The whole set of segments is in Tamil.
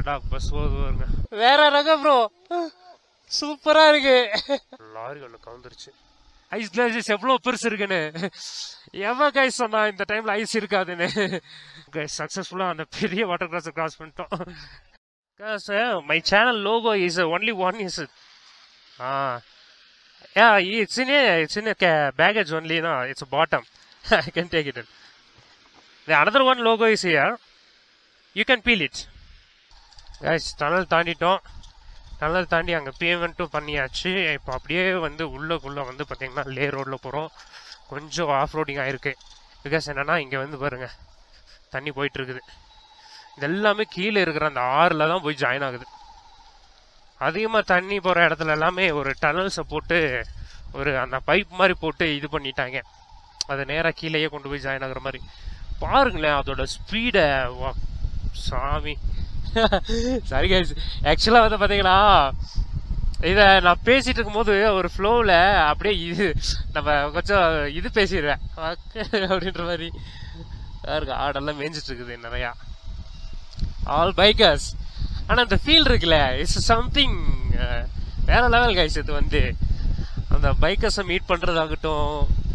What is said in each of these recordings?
டாக் பஸ் போகுது பாருங்க வேற ரகம் ப்ரோ சூப்பரா இருக்கு லாரி ஒன்று கவுந்துருச்சு ஐஸ் கிளாஸஸ் எவ்வளோ பெருசு இருக்குன்னு எவன் கைஸ் சொன்னா இந்த டைம்ல ஐஸ் இருக்காதுன்னு கைஸ் சக்ஸஸ்ஃபுல்லாக அந்த பெரிய வாட்டர் கிளாஸை கிராஸ் பண்ணிட்டோம் guys my channel logo is only one is ஆ Yeah, it's in a it's in a ca- baggage only. No, it's a bottom. I can take it. In. The another one logo is here. You can peel it. Guys, tunnel தாண்டிட்டோம் டனல் தாண்டி அங்கே பேமெண்ட்டும் பண்ணியாச்சு இப்போ அப்படியே வந்து உள்ளக்குள்ளே வந்து பார்த்தீங்கன்னா லே ரோடில் போகிறோம் கொஞ்சம் ஆஃப் ரோடிங் ஆயிருக்கு பிகாஸ் என்னன்னா இங்கே வந்து பாருங்க தண்ணி போயிட்டு இருக்குது இது எல்லாமே கீழே இருக்கிற அந்த ஆறில் தான் போய் ஜாயின் ஆகுது அதிகமாக தண்ணி போகிற இடத்துல எல்லாமே ஒரு டனல்ஸை போட்டு ஒரு அந்த பைப் மாதிரி போட்டு இது பண்ணிட்டாங்க அது நேராக கீழேயே கொண்டு போய் ஜாயின் ஆகுற மாதிரி பாருங்களேன் அதோட ஸ்பீடை சாமி சரி கைஸ் ஆக்சுவலாக வந்து பார்த்தீங்கன்னா இதை நான் பேசிட்டு இருக்கும்போது ஒரு ஃப்ளோவில் அப்படியே இது நம்ம கொஞ்சம் இது பேசிடுவேன் அப்படின்ற மாதிரி இருக்கு ஆடெல்லாம் மேய்ஞ்சிட்டு இருக்குது நிறையா ஆல் பைக்கர்ஸ் ஆனால் அந்த ஃபீல் இருக்குல்ல இட்ஸ் சம்திங் வேற லெவல் கைஸ் இது வந்து அந்த பைக்கர்ஸை மீட் பண்ணுறதாகட்டும்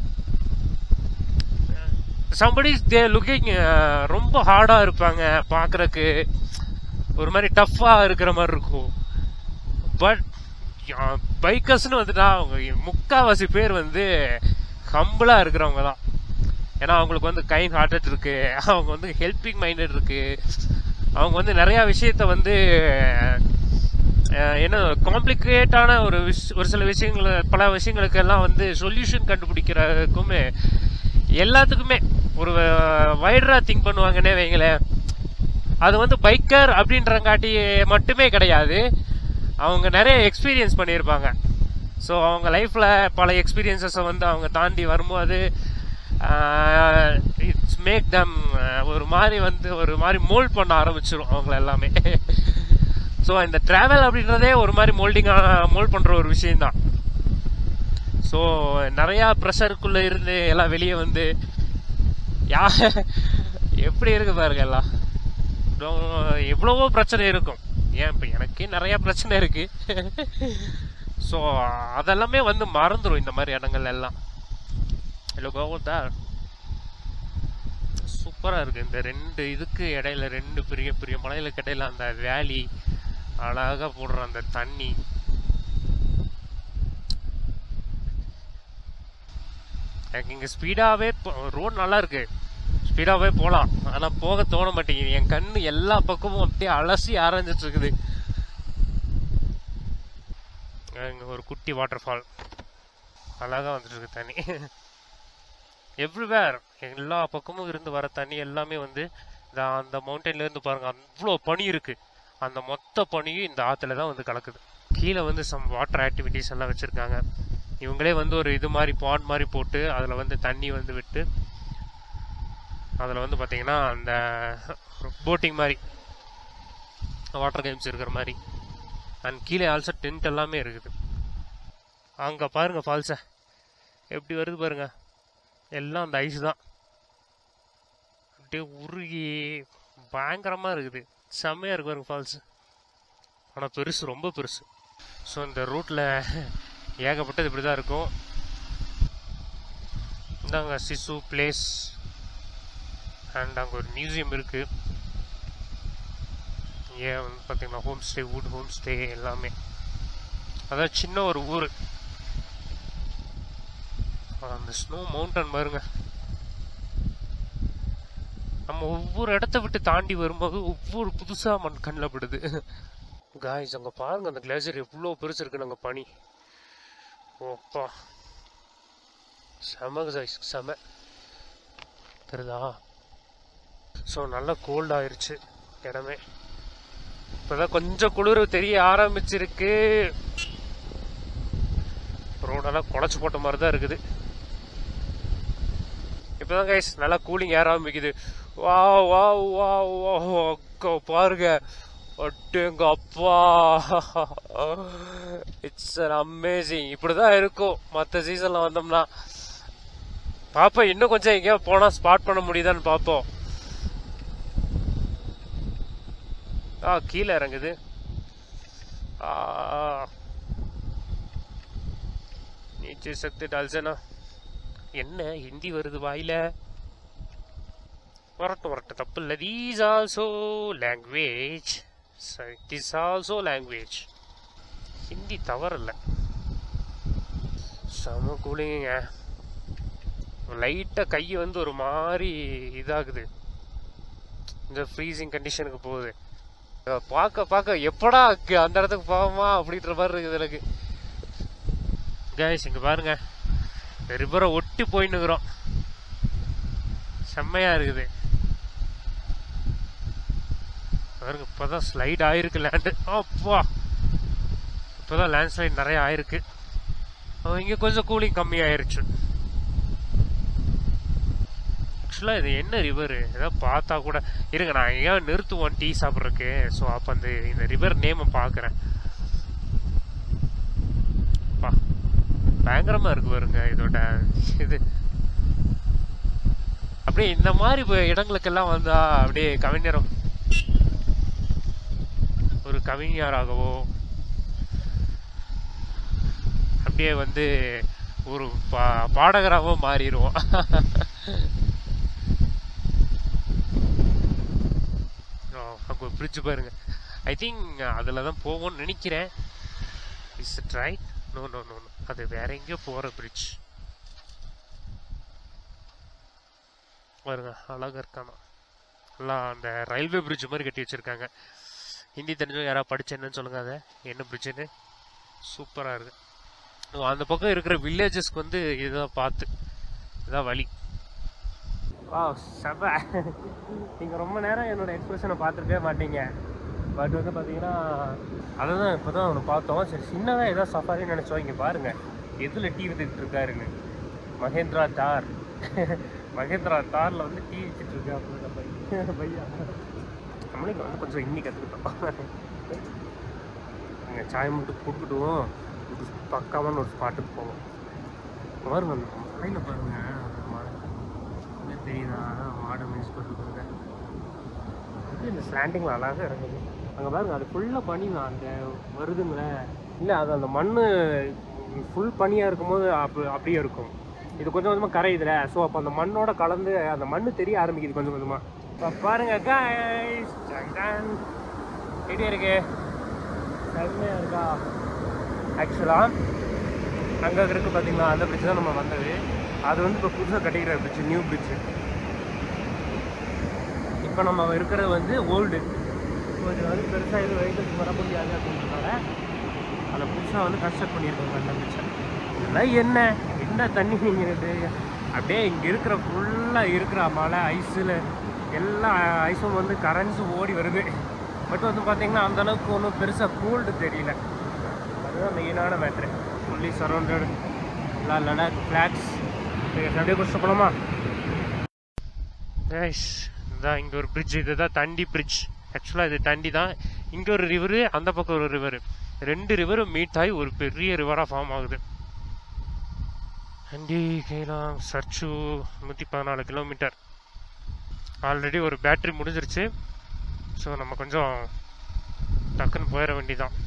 சம்படி தே லுக்கிங் ரொம்ப ஹார்டாக இருப்பாங்க பார்க்குறக்கு ஒரு மாதிரி டஃப்பாக இருக்கிற மாதிரி இருக்கும் பட் பைக்கர்ஸ்னு வந்துட்டா அவங்க முக்காவாசி பேர் வந்து ஹம்பிளாக இருக்கிறவங்க தான் ஏன்னா அவங்களுக்கு வந்து கைண்ட் ஹார்ட்டட் இருக்கு அவங்க வந்து ஹெல்பிங் மைண்டட் இருக்கு அவங்க வந்து நிறைய விஷயத்த வந்து அஹ், என்ன காம்ப்ளிகேட்டான ஒரு விஷ் ஒரு சில விஷயங்கள பல விஷயங்களுக்கு எல்லாம் வந்து சொல்யூஷன் கண்டுபிடிக்கிறதுக்குமே எல்லாத்துக்குமே ஒரு வைடரா திங்க் பண்ணுவாங்கன்னே வைங்களேன் அது வந்து பைக்கர் அப்படின்றங்காட்டி மட்டுமே கிடையாது அவங்க நிறைய எக்ஸ்பீரியன்ஸ் பண்ணியிருப்பாங்க ஸோ அவங்க லைஃப்பில் பல எக்ஸ்பீரியன்சஸை வந்து அவங்க தாண்டி வரும்போது இட்ஸ் மேக் தம் ஒரு மாதிரி வந்து ஒரு மாதிரி மோல்ட் பண்ண ஆரம்பிச்சிடும் அவங்கள எல்லாமே ஸோ இந்த ட்ராவல் அப்படின்றதே ஒரு மாதிரி மோல்டிங்காக மோல்ட் பண்ணுற ஒரு விஷயம்தான் ஸோ நிறையா ப்ரெஷருக்குள்ளே இருந்து எல்லாம் வெளியே வந்து யா எப்படி இருக்கு பாருங்க எல்லாம் இவ்வளோ- எவ்வளவோ பிரச்சனை இருக்கும் ஏன் இப்போ எனக்கே நிறைய பிரச்சனை இருக்கு ஸோ அதெல்லாமே வந்து மறந்துடும் இந்த மாதிரி இடங்கள் எல்லாம் இல்லை கோவத்தா சூப்பராக இருக்கு இந்த ரெண்டு இதுக்கு இடையில ரெண்டு பெரிய பெரிய மலைகளுக்கு இடையில அந்த வேலி அழகா போடுற அந்த தண்ணி எனக்கு இங்கே ஸ்பீடாகவே ரோட் நல்லா இருக்கு ஸ்பீடாகவே போகலாம் ஆனால் போக தோண மாட்டேங்குது என் கண்ணு எல்லா பக்கமும் அப்படியே அலசி ஆரஞ்சிட்டு இருக்குது இங்கே ஒரு குட்டி வாட்டர் ஃபால் அழகாக வந்துட்டு இருக்கு தண்ணி எவ்ரிவேர் எல்லா பக்கமும் இருந்து வர தண்ணி எல்லாமே வந்து இந்த அந்த மவுண்டன்ல இருந்து பாருங்க அவ்வளோ பனி இருக்கு அந்த மொத்த பனியும் இந்த ஆத்துல தான் வந்து கலக்குது கீழே வந்து சம் வாட்டர் ஆக்டிவிட்டிஸ் எல்லாம் வச்சிருக்காங்க இவங்களே வந்து ஒரு இது மாதிரி பாண்ட் மாதிரி போட்டு அதில் வந்து தண்ணி வந்து விட்டு அதில் வந்து பார்த்தீங்கன்னா அந்த போட்டிங் மாதிரி வாட்டர் கேம்ஸ் இருக்கிற மாதிரி அண்ட் கீழே ஆல்சோ டென்ட் எல்லாமே இருக்குது அங்கே பாருங்க ஃபால்ஸை எப்படி வருது பாருங்க எல்லாம் அந்த ஐஸ் தான் அப்படியே உருகி பயங்கரமாக இருக்குது செம்மையாக இருக்கு பாருங்க ஃபால்ஸ் ஆனால் பெருசு ரொம்ப பெருசு ஸோ இந்த ரூட்டில் ஏகப்பட்டது இப்படி தான் இருக்கும் இந்தாங்க சிசு பிளேஸ் அண்ட் அங்கே ஒரு மியூசியம் இருக்கு ஏன் வந்து பார்த்தீங்கன்னா home stay wood home stay எல்லாமே அதான் சின்ன ஒரு ஊர் அந்த ஸ்னோ மவுண்டன் பாருங்க நம்ம ஒவ்வொரு இடத்த விட்டு தாண்டி வரும்போது ஒவ்வொரு புதுசா மண் கண்ணில் படுது காய்ஸ் அங்க பாருங்க அந்த கிளேசியர் எவ்வளோ பெருசு இருக்கு அங்க பனி ஓப்பா செம காய்ஸ் செம தெரியுதா ஸோ நல்லா கோல்ட் ஆயிருச்சு இடமே இப்போதான் கொஞ்சம் குளிர் தெரிய ஆரம்பிச்சிருக்கு ரோடெல்லாம் குழச்சி போட்ட மாதிரி தான் இருக்குது இப்போதான் கைஸ் நல்லா கூலிங் ஏற ஆரம்பிக்குது வா வா வா வா அக்கா பாருங்க அட்டேங்க அப்பா இட்ஸ் அமேசிங் இப்படிதான் இருக்கும் மற்ற சீசன்ல வந்தோம்னா பாப்போம் இன்னும் கொஞ்சம் எங்கேயா போனா ஸ்பாட் பண்ண முடியுதான்னு பார்ப்போம் ஆ கீழே இறங்குது ஆ நீச்சே சக்தி டால்சனா என்ன ஹிந்தி வருது வாயில வரட்டும் வரட்டும் தப்பு இல்லை these also language it is also language Hindi தவறில்ல செம கூலிங்க லைட்டாக கை வந்து ஒரு மாதிரி இதாகுது இந்த ஃப்ரீசிங் கண்டிஷனுக்கு போகுது அஹ் பார்க்க பார்க்க எப்படா அங்க அந்த இடத்துக்கு போவோமா அப்படின்ற மாதிரி இருக்குது எனக்கு கைஸ் இங்க பாருங்க ரிவரை ஒட்டி போயின்னுக்குறோம் செம்மையா இருக்குது பாருங்க இப்பதான் ஸ்லைட் ஆயிருக்கு லேண்டு அப்பா இப்பதான் லேண்ட் ஸ்லைட் நிறைய ஆயிருக்கு அஹ் இங்க கொஞ்சம் கூலிங் கம்மி ஆயிருச்சு ஆக்சுவலாக இது என்ன ரிவர் ஏதாவது பார்த்தா கூட இருங்க நான் ஏன் நிறுத்துவோம் டீ சாப்பிட்றதுக்கு ஸோ அப்போ அந்த இந்த ரிவர் நேமை பார்க்குறேன் பா பயங்கரமாக இருக்கு பாருங்க இதோட இது அப்படியே இந்த மாதிரி இப்ப இடங்களுக்கெல்லாம் வந்தா அப்படியே கவிஞரம் ஒரு கவிஞராகவோ அப்படியே வந்து ஒரு பா பாடகராகவோ மாறிடுவோம் அங்கே ஒரு பிரிட்ஜ் பாருங்க ஐ திங்க் அதில் தான் போவோம்னு நினைக்கிறேன் is it right no no no no அது வேற எங்கேயோ போகிற பிரிட்ஜ் பாருங்க அழகா இருக்கானா எல்லாம் அந்த ரயில்வே பிரிட்ஜ் மாதிரி கட்டி வச்சிருக்காங்க ஹிந்தி தெரிஞ்சவங்க யாராவது படிச்சு என்னன்னு சொல்லுங்க அதை என்ன பிரிட்ஜுன்னு சூப்பராக இருக்கு ஓ, அந்த பக்கம் இருக்கிற வில்லேஜஸ்க்கு வந்து இதுதான் பார்த்து இதான் வழி வா செப நீங்கள் ரொம்ப நேரம் என்னோட எக்ஸ்பிரஷனை பார்த்துருக்கவே மாட்டீங்க பட் வந்து பார்த்தீங்கன்னா அதை தான் இப்போ தான் ஒன்று பார்த்தோம் சரி சின்னதாக ஏதோ சஃபாரின்னு நினச்சோம் இங்கே பாருங்க எதில் டீ வித்துக்கிட்டு இருக்காருன்னு மகேந்திரா தார் மகேந்திரா தாரில் வந்து டீ வித்துட்டு இருக்கா அப்படின்னு பையா நம்மளும் இங்கே வந்து கொஞ்சம் ஹிந்தி கற்றுக்கிட்டோம் இங்கே சாய் மட்டும் கொடுத்துட்டுவோம் இது பக்காவான ஒரு ஸ்பாட்டுக்கு போவோம் பாருங்க அந்த மலையில் பாருங்க அந்த மலை இங்கே தெரியுதா மாடை மிஸ் பண்ணிருக்காங்க இது இந்த ஸ்லாண்டிங்கில் அழகாக இறங்குது அங்கே பாருங்க அது ஃபுல்லாக பனி தான் அந்த வருதுங்களே இல்லை அது அந்த மண் ஃபுல் பனியாக இருக்கும்போது அப்படி அப்படியே இருக்கும் இது கொஞ்சம் கொஞ்சமாக கரையுதுல ஸோ அப்போ அந்த மண்ணோட கலந்து அந்த மண் தெரிய ஆரம்பிக்குது கொஞ்சம் கொஞ்சமாக இப்போ பாருங்க guys ஜங்கான் எப்படி இருக்கு செம்மையாக இருக்கா ஆக்சுவலாக அங்கே இருக்கு பார்த்தீங்களா அந்த பிரிட்ஜ் தான் நம்ம வந்தது அது வந்து இப்போ புதுசாக கட்டிக்கிற பிரிட்ஜ் நியூ பிரிட்ஜ் இப்போ நம்ம இருக்கிறது வந்து ஓல்டு கொஞ்சம் வந்து பெருசாக எதுவும் வெஹிக்கிள்ஸ் வர முடியாது அப்படின்றதால அதை புதுசாக வந்து கன்ஸ்ட்ரக்ட் பண்ணியிருக்காங்க அந்த பிரிட்ஜை இதெல்லாம் என்ன என்ன தண்ணி நீங்கிறது அப்படியே இங்கே இருக்கிற ஃபுல்லாக இருக்கிற மலை ஐஸில் எல்லா ஐஸும் வந்து கரைஞ்சு ஓடி வருது பட் வந்து பார்த்தீங்கன்னா அந்த அளவுக்கு ஒன்றும் பெருசாக கூல்டு தெரியல அதுதான் மெயினான மேட்ரு ஃபுல்லி சரௌண்டட் எல்லாம் லடாக் ஃப்ளாக்ஸ் அப்படியே குடிச்சு போகலாமா ரைஸ் இதான் இங்கே ஒரு பிரிட்ஜ் இதுதான் தண்டி பிரிட்ஜ் ஆக்சுவலாக இது தண்டி தான் இங்கே ஒரு ரிவரு அந்த பக்கம் ஒரு ரிவர் ரெண்டு ரிவரும் மீட் ஆகி ஒரு பெரிய ரிவராக ஃபார்ம் ஆகுது அண்டி கைலாங் சர்ச்சு நூற்றி பதினாலு கிலோமீட்டர் ஆல்ரெடி ஒரு பேட்டரி முடிஞ்சிருச்சு ஸோ நம்ம கொஞ்சம் டக்குன்னு போயிட வேண்டியதான்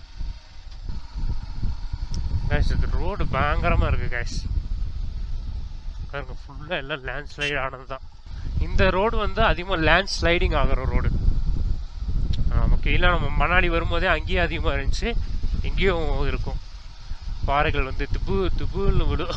கேஸ் இது ரோடு பயங்கரமாக இருக்குது கேஸ் பாருங்க ஃபுல்லாக எல்லாம் லேண்ட் ஸ்லைட் ஆனது தான் இந்த ரோடு வந்து அதிகமாக லேண்ட் ஸ்லைடிங் ஆகிற ரோடு நமக்கு இல்லை நம்ம மணாலி வரும்போதே அங்கேயும் அதிகமாக இருந்துச்சு இங்கேயும் இருக்கும் பாறைகள் வந்து திப்பு திப்புன்னு விடும்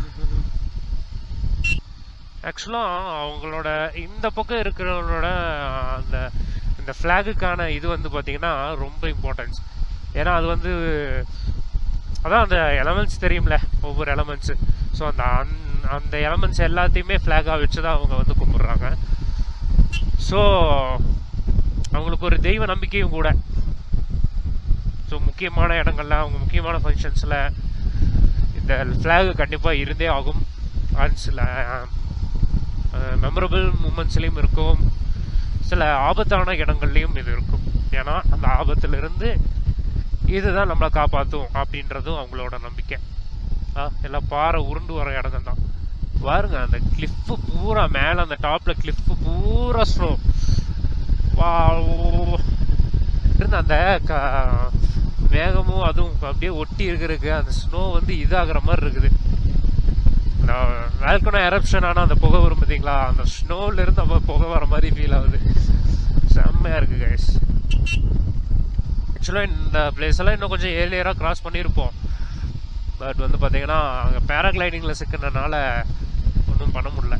ஆக்சுவலாக அவங்களோட இந்த பக்கம் இருக்கிறவங்களோட அந்த இந்த ஃப்ளாகுக்கான இது வந்து பார்த்தீங்கன்னா ரொம்ப இம்பார்ட்டன்ஸ் ஏன்னா அது வந்து அதான் அந்த எலமெண்ட்ஸ் தெரியும்ல ஒவ்வொரு எலமெண்ட்ஸு ஸோ அந்த அந் அந்த எலமெண்ட்ஸ் எல்லாத்தையுமே ஃப்ளாகாக வச்சு தான் அவங்க வந்து கும்பிட்றாங்க ஸோ அவங்களுக்கு ஒரு தெய்வ நம்பிக்கையும் கூட ஸோ முக்கியமான இடங்கள்ல அவங்க முக்கியமான ஃபங்க்ஷன்ஸில் இந்த ஃப்ளாகு கண்டிப்பாக இருந்தே ஆகும் அண்ட் சில மெமரபிள் மூமெண்ட்ஸ்லேயும் இருக்கும் சில ஆபத்தான இடங்கள்லையும் இது இருக்கும் ஏன்னா அந்த ஆபத்திலிருந்து இதுதான் நம்மளை காப்பாற்றும் அப்படின்றதும் அவங்களோட நம்பிக்கை ஆ எல்லாம் பாறை உருண்டு வர இடங்கள் தான் பாருங்க அந்த கிளிஃப்பு பூரா மேலே அந்த டாப்பில் கிளிஃப்பு பூரா ஸ்னோ வா இருந்து அந்த க- மேகமும் அதுவும் அப்படியே ஒட்டி இருக்கிறதுக்கு அந்த ஸ்னோ வந்து இதாகிற மாதிரி இருக்குது வேல்கனோ எரப்ஷன் ஆனால் அந்த புகை வரும் பார்த்தீங்களா அந்த ஸ்னோல இருந்து நம்ம புகை வர மாதிரி ஃபீல் ஆகுது செம்மையா இருக்கு கைஸ் ஆக்சுவலாக இந்த பிளேஸ் எல்லாம் இன்னும் கொஞ்சம் ஏர்லியராக கிராஸ் பண்ணியிருப்போம் பட் வந்து பார்த்தீங்கன்னா அங்கே பேராகிளைடிங்கில் சிக்கினனால ஒன்றும் பண்ண முடியல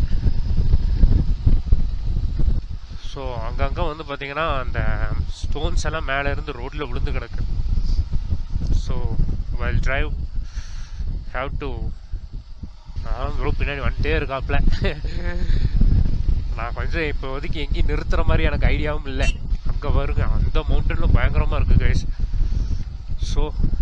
ஸோ அங்கங்கே வந்து பார்த்தீங்கன்னா அந்த ஸ்டோன்ஸ் எல்லாம் மேலே இருந்து ரோட்டில் விழுந்து கிடக்கு so while drive have to நான் ப்ரோ பின்னாடி வந்துட்டே இருக்காப்ல நான் கொஞ்சம் இப்போதைக்கு எங்கேயும் நிறுத்துற மாதிரி எனக்கு ஐடியாவும் இல்லை அங்கே வருங்க அந்த மவுண்டனில் பயங்கரமாக இருக்குது கைஸ் ஸோ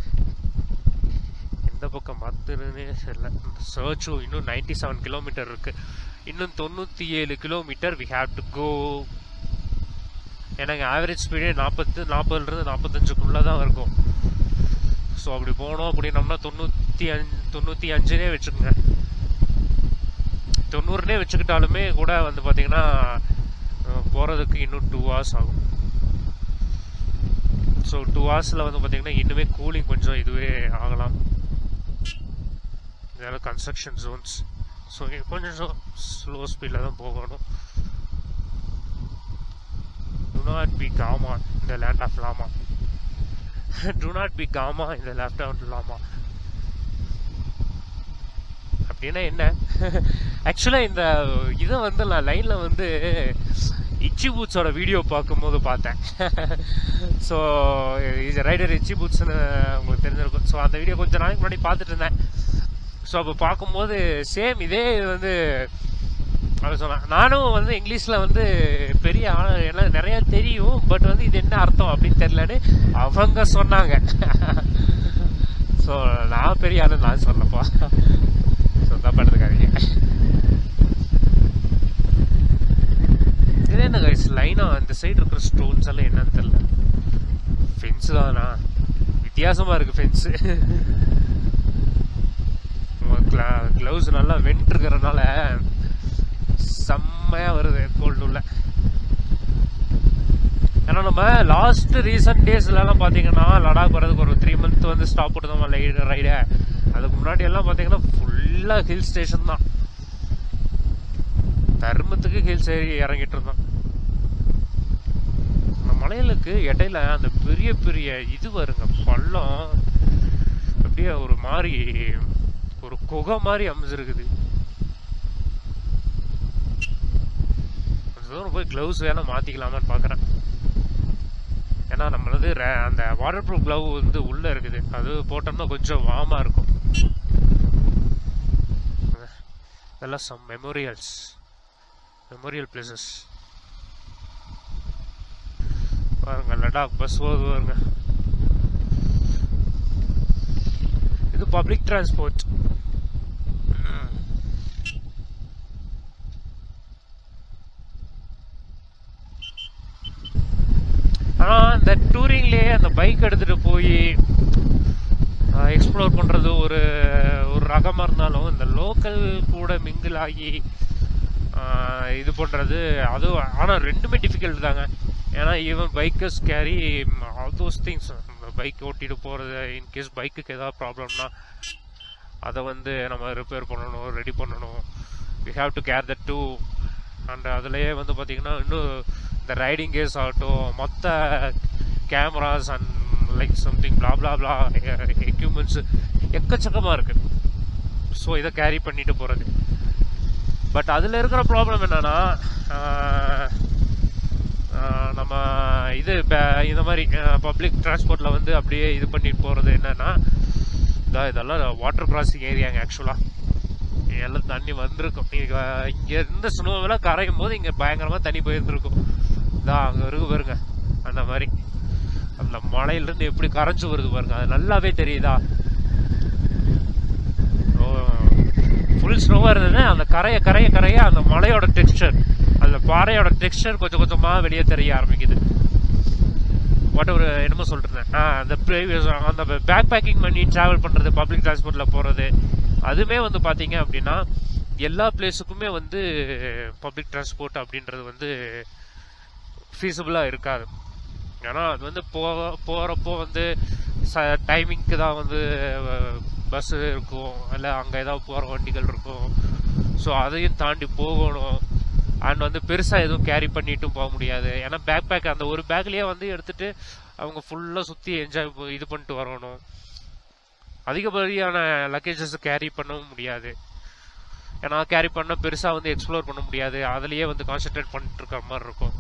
எந்த பக்கம் மாத்துறதுனே தெரியல சர்ச்சும் இன்னும் நைன்டி செவன் கிலோமீட்டர் இருக்குது இன்னும் தொண்ணூற்றி ஏழு kilometre we have to go எனக்கு ஆவரேஜ் ஸ்பீடே நாற்பத்து நாற்பதுலேருந்து நாற்பத்தஞ்சுக்குள்ளே தான் இருக்கும் ஸோ அப்படி போனோம் அப்படின்னோம்னா தொண்ணூற்றி அஞ்சு தொண்ணூற்றி அஞ்சுனே வச்சுக்கோங்க தொண்ணூறுனே வச்சுக்கிட்டாலுமே கூட வந்து பார்த்தீங்கன்னா போகிறதுக்கு இன்னும் டூ ஹவர்ஸ் ஆகும் ஸோ டூ ஹவர்ஸில் வந்து பார்த்தீங்கன்னா இன்னுமே கூலிங் கொஞ்சம் இதுவே ஆகலாம் இதெல்லாம் கன்ஸ்ட்ரக்ஷன் ஜோன்ஸ் ஸோ கொஞ்சம் ஸ்லோ ஸ்பீடில் தான் போகணும் Do not be Gama in the land of Lama. Do not be Gama in the land of Lama. அப்படின்னா என்ன ஆக்சுவலாக இந்த இதை வந்து நான் லைனில் வந்து இச்சி பூட்ஸோட வீடியோ பார்க்கும்போது பார்த்தேன் ஸோ இது ரைடர் இச்சி பூட்ஸ்னு உங்களுக்கு தெரிஞ்சிருக்கும் ஸோ அந்த வீடியோ கொஞ்சம் நாளைக்கு முன்னாடி பார்த்துட்டு இருந்தேன் ஸோ அப்போ பார்க்கும்போது சேம் இதே இது வந்து அப்படி சொன்னான் நானும் வந்து இங்கிலீஷில் வந்து பெரிய ஆள் எல்லாம் நிறையா தெரியும் பட் வந்து இது என்ன அர்த்தம் அப்படின்னு தெரியலன்னு அவங்க சொன்னாங்க ஸோ நான் பெரிய ஆளு நான் சொல்லப்பா ஸோ தப்பா எடுத்துக்காதீங்க இது என்ன கைஸ் லைனா அந்த சைடு இருக்கிற ஸ்டோன்ஸ் எல்லாம் என்னன்னு தெரியல ஃபென்ஸ் தானா வித்தியாசமா இருக்கு ஃபென்ஸ் க்ளவுஸ் நல்லா வெண்ட் இருக்கிறனால செம்மையா வருது கோல்டு உள்ள ஏன்னா நம்ம லாஸ்ட் ரீசன்ட் டேஸ்லலாம் பார்த்தீங்கன்னா லடாக் வரதுக்கு ஒரு த்ரீ மந்த் வந்து ஸ்டாப் போட்டுதான் ரைடு ரைடு அதுக்கு முன்னாடி எல்லாம் பார்த்தீங்கன்னா ஃபுல்லாக ஹில் ஸ்டேஷன் தான் தர்மத்துக்கு ஹில்ஸ் ஏறி இறங்கிட்டு இருந்தோம் அந்த மலைகளுக்கு இடையில அந்த பெரிய பெரிய இது வருங்க பள்ளம் அப்படியே ஒரு மாதிரி ஒரு குகை மாதிரி அமைஞ்சிருக்குது கொஞ்ச தூரம் போய் க்ளவுஸ் வேணா மாத்திக்கலாமான்னு பார்க்குறேன் ஏன்னா நம்மளது ர- அந்த வாட்டர் ப்ரூஃப் க்ளவ் வந்து உள்ள இருக்குது அது போட்டோம்னா கொஞ்சம் வார்மா இருக்கும் இதெல்லாம் சம் மெமோரியல்ஸ் மெமோரியல் பிளேசஸ் பாருங்க லடாக் பஸ் போகுது பாருங்க இது பப்ளிக் டிரான்ஸ்போர்ட் ஆனா இந்த டூரிங்லயே அந்த பைக் எடுத்துட்டு போய் எக்ஸ்ப்ளோர் பண்றது ஒரு ஒரு ரகமா இருந்தாலும் இந்த லோக்கல் கூட மிங்கிள் ஆகி ஆஹ், இது பண்றது அது ஆனா ரெண்டுமே டிஃபிகல்ட் தாங்க ஏன்னா even bikers carry all those things bike ஓட்டிட்டு போறது இன்கேஸ் பைக்குக்கு ஏதாவது ப்ராப்ளம்னா அதை வந்து நம்ம ரிப்பேர் பண்ணணும் ரெடி பண்ணணும் we have to care the two and அதுலயே வந்து பார்த்தீங்கன்னா இன்னும் இந்த ரைடிங் கேஸ் ஆகட்டும் மொத்த cameras and like something blah blah blah equipments எக்கச்சக்கமாக இருக்கு ஸோ இதை கேரி பண்ணிட்டு போகிறது பட் அதில் இருக்கிற ப்ராப்ளம் என்னன்னா ஆஹ், ஆஹ், நம்ம இது ப- இந்த மாதிரி பப்ளிக் டிரான்ஸ்போர்ட்டில் வந்து அப்படியே இது பண்ணிட்டு போகிறது என்னன்னா இதா இதெல்லாம் வாட்டர் கிராசிங் ஏரியாங்க ஆக்சுவலாக எல்லாம் தண்ணி வந்திருக்கும் இங்க இங்க இருந்த ஸ்னோவெல்லாம் கரையும் போது இங்க பயங்கரமா தண்ணி போயிருந்திருக்கும் இதா அங்க இருக்கு பாருங்க அந்த மாதிரி அந்த மலையில இருந்து எப்படி கரைஞ்சு வருது பாருங்க அது நல்லாவே தெரியுதா ஃபுல் ஸ்னோவா இருந்தது அந்த கரைய கரைய கரைய அந்த மலையோட டெக்ஸ்டர் அந்த பாறையோட டெக்ஸ்டர் கொஞ்சம் கொஞ்சமா வெளியே தெரிய ஆரம்பிக்குது வாட் ஒரு என்னமோ சொல்லிருந்தேன் ஆ அந்த ப்ரீவியஸ் அந்த பேக் பேக்கிங் பண்ணி ட்ராவல் பண்ணுறது பப்ளிக் டிரான்ஸ்போர்ட்டில் போகிறது அதுவுமே வந்து பார்த்தீங்க அப்படின்னா எல்லா பிளேஸுக்குமே வந்து பப்ளிக் டிரான்ஸ்போர்ட் அப்படின்றது வந்து ஃபீஸபிளாக இருக்காது ஏன்னா அது வந்து போக போகிறப்போ வந்து ச டைமிங்க்கு தான் வந்து பஸ்ஸு இருக்கும் இல்லை அங்கே ஏதாவது போகிற வண்டிகள் இருக்கும் ஸோ அதையும் தாண்டி போகணும் அண்ட் வந்து பெருசாக எதுவும் கேரி பண்ணிட்டும் போக முடியாது ஏன்னா பேக் பேக் அந்த ஒரு பேக்லேயே வந்து எடுத்துகிட்டு அவங்க ஃபுல்லாக சுற்றி என்ஜாய் இது பண்ணிட்டு வரணும் அதிகப்படியான லக்கேஜஸ் கேரி பண்ணவும் முடியாது ஏன்னா கேரி பண்ண பெருசாக வந்து எக்ஸ்ப்ளோர் பண்ண முடியாது அதுலேயே வந்து கான்சென்ட்ரேட் பண்ணிட்டு இருக்கிற மாதிரி இருக்கும்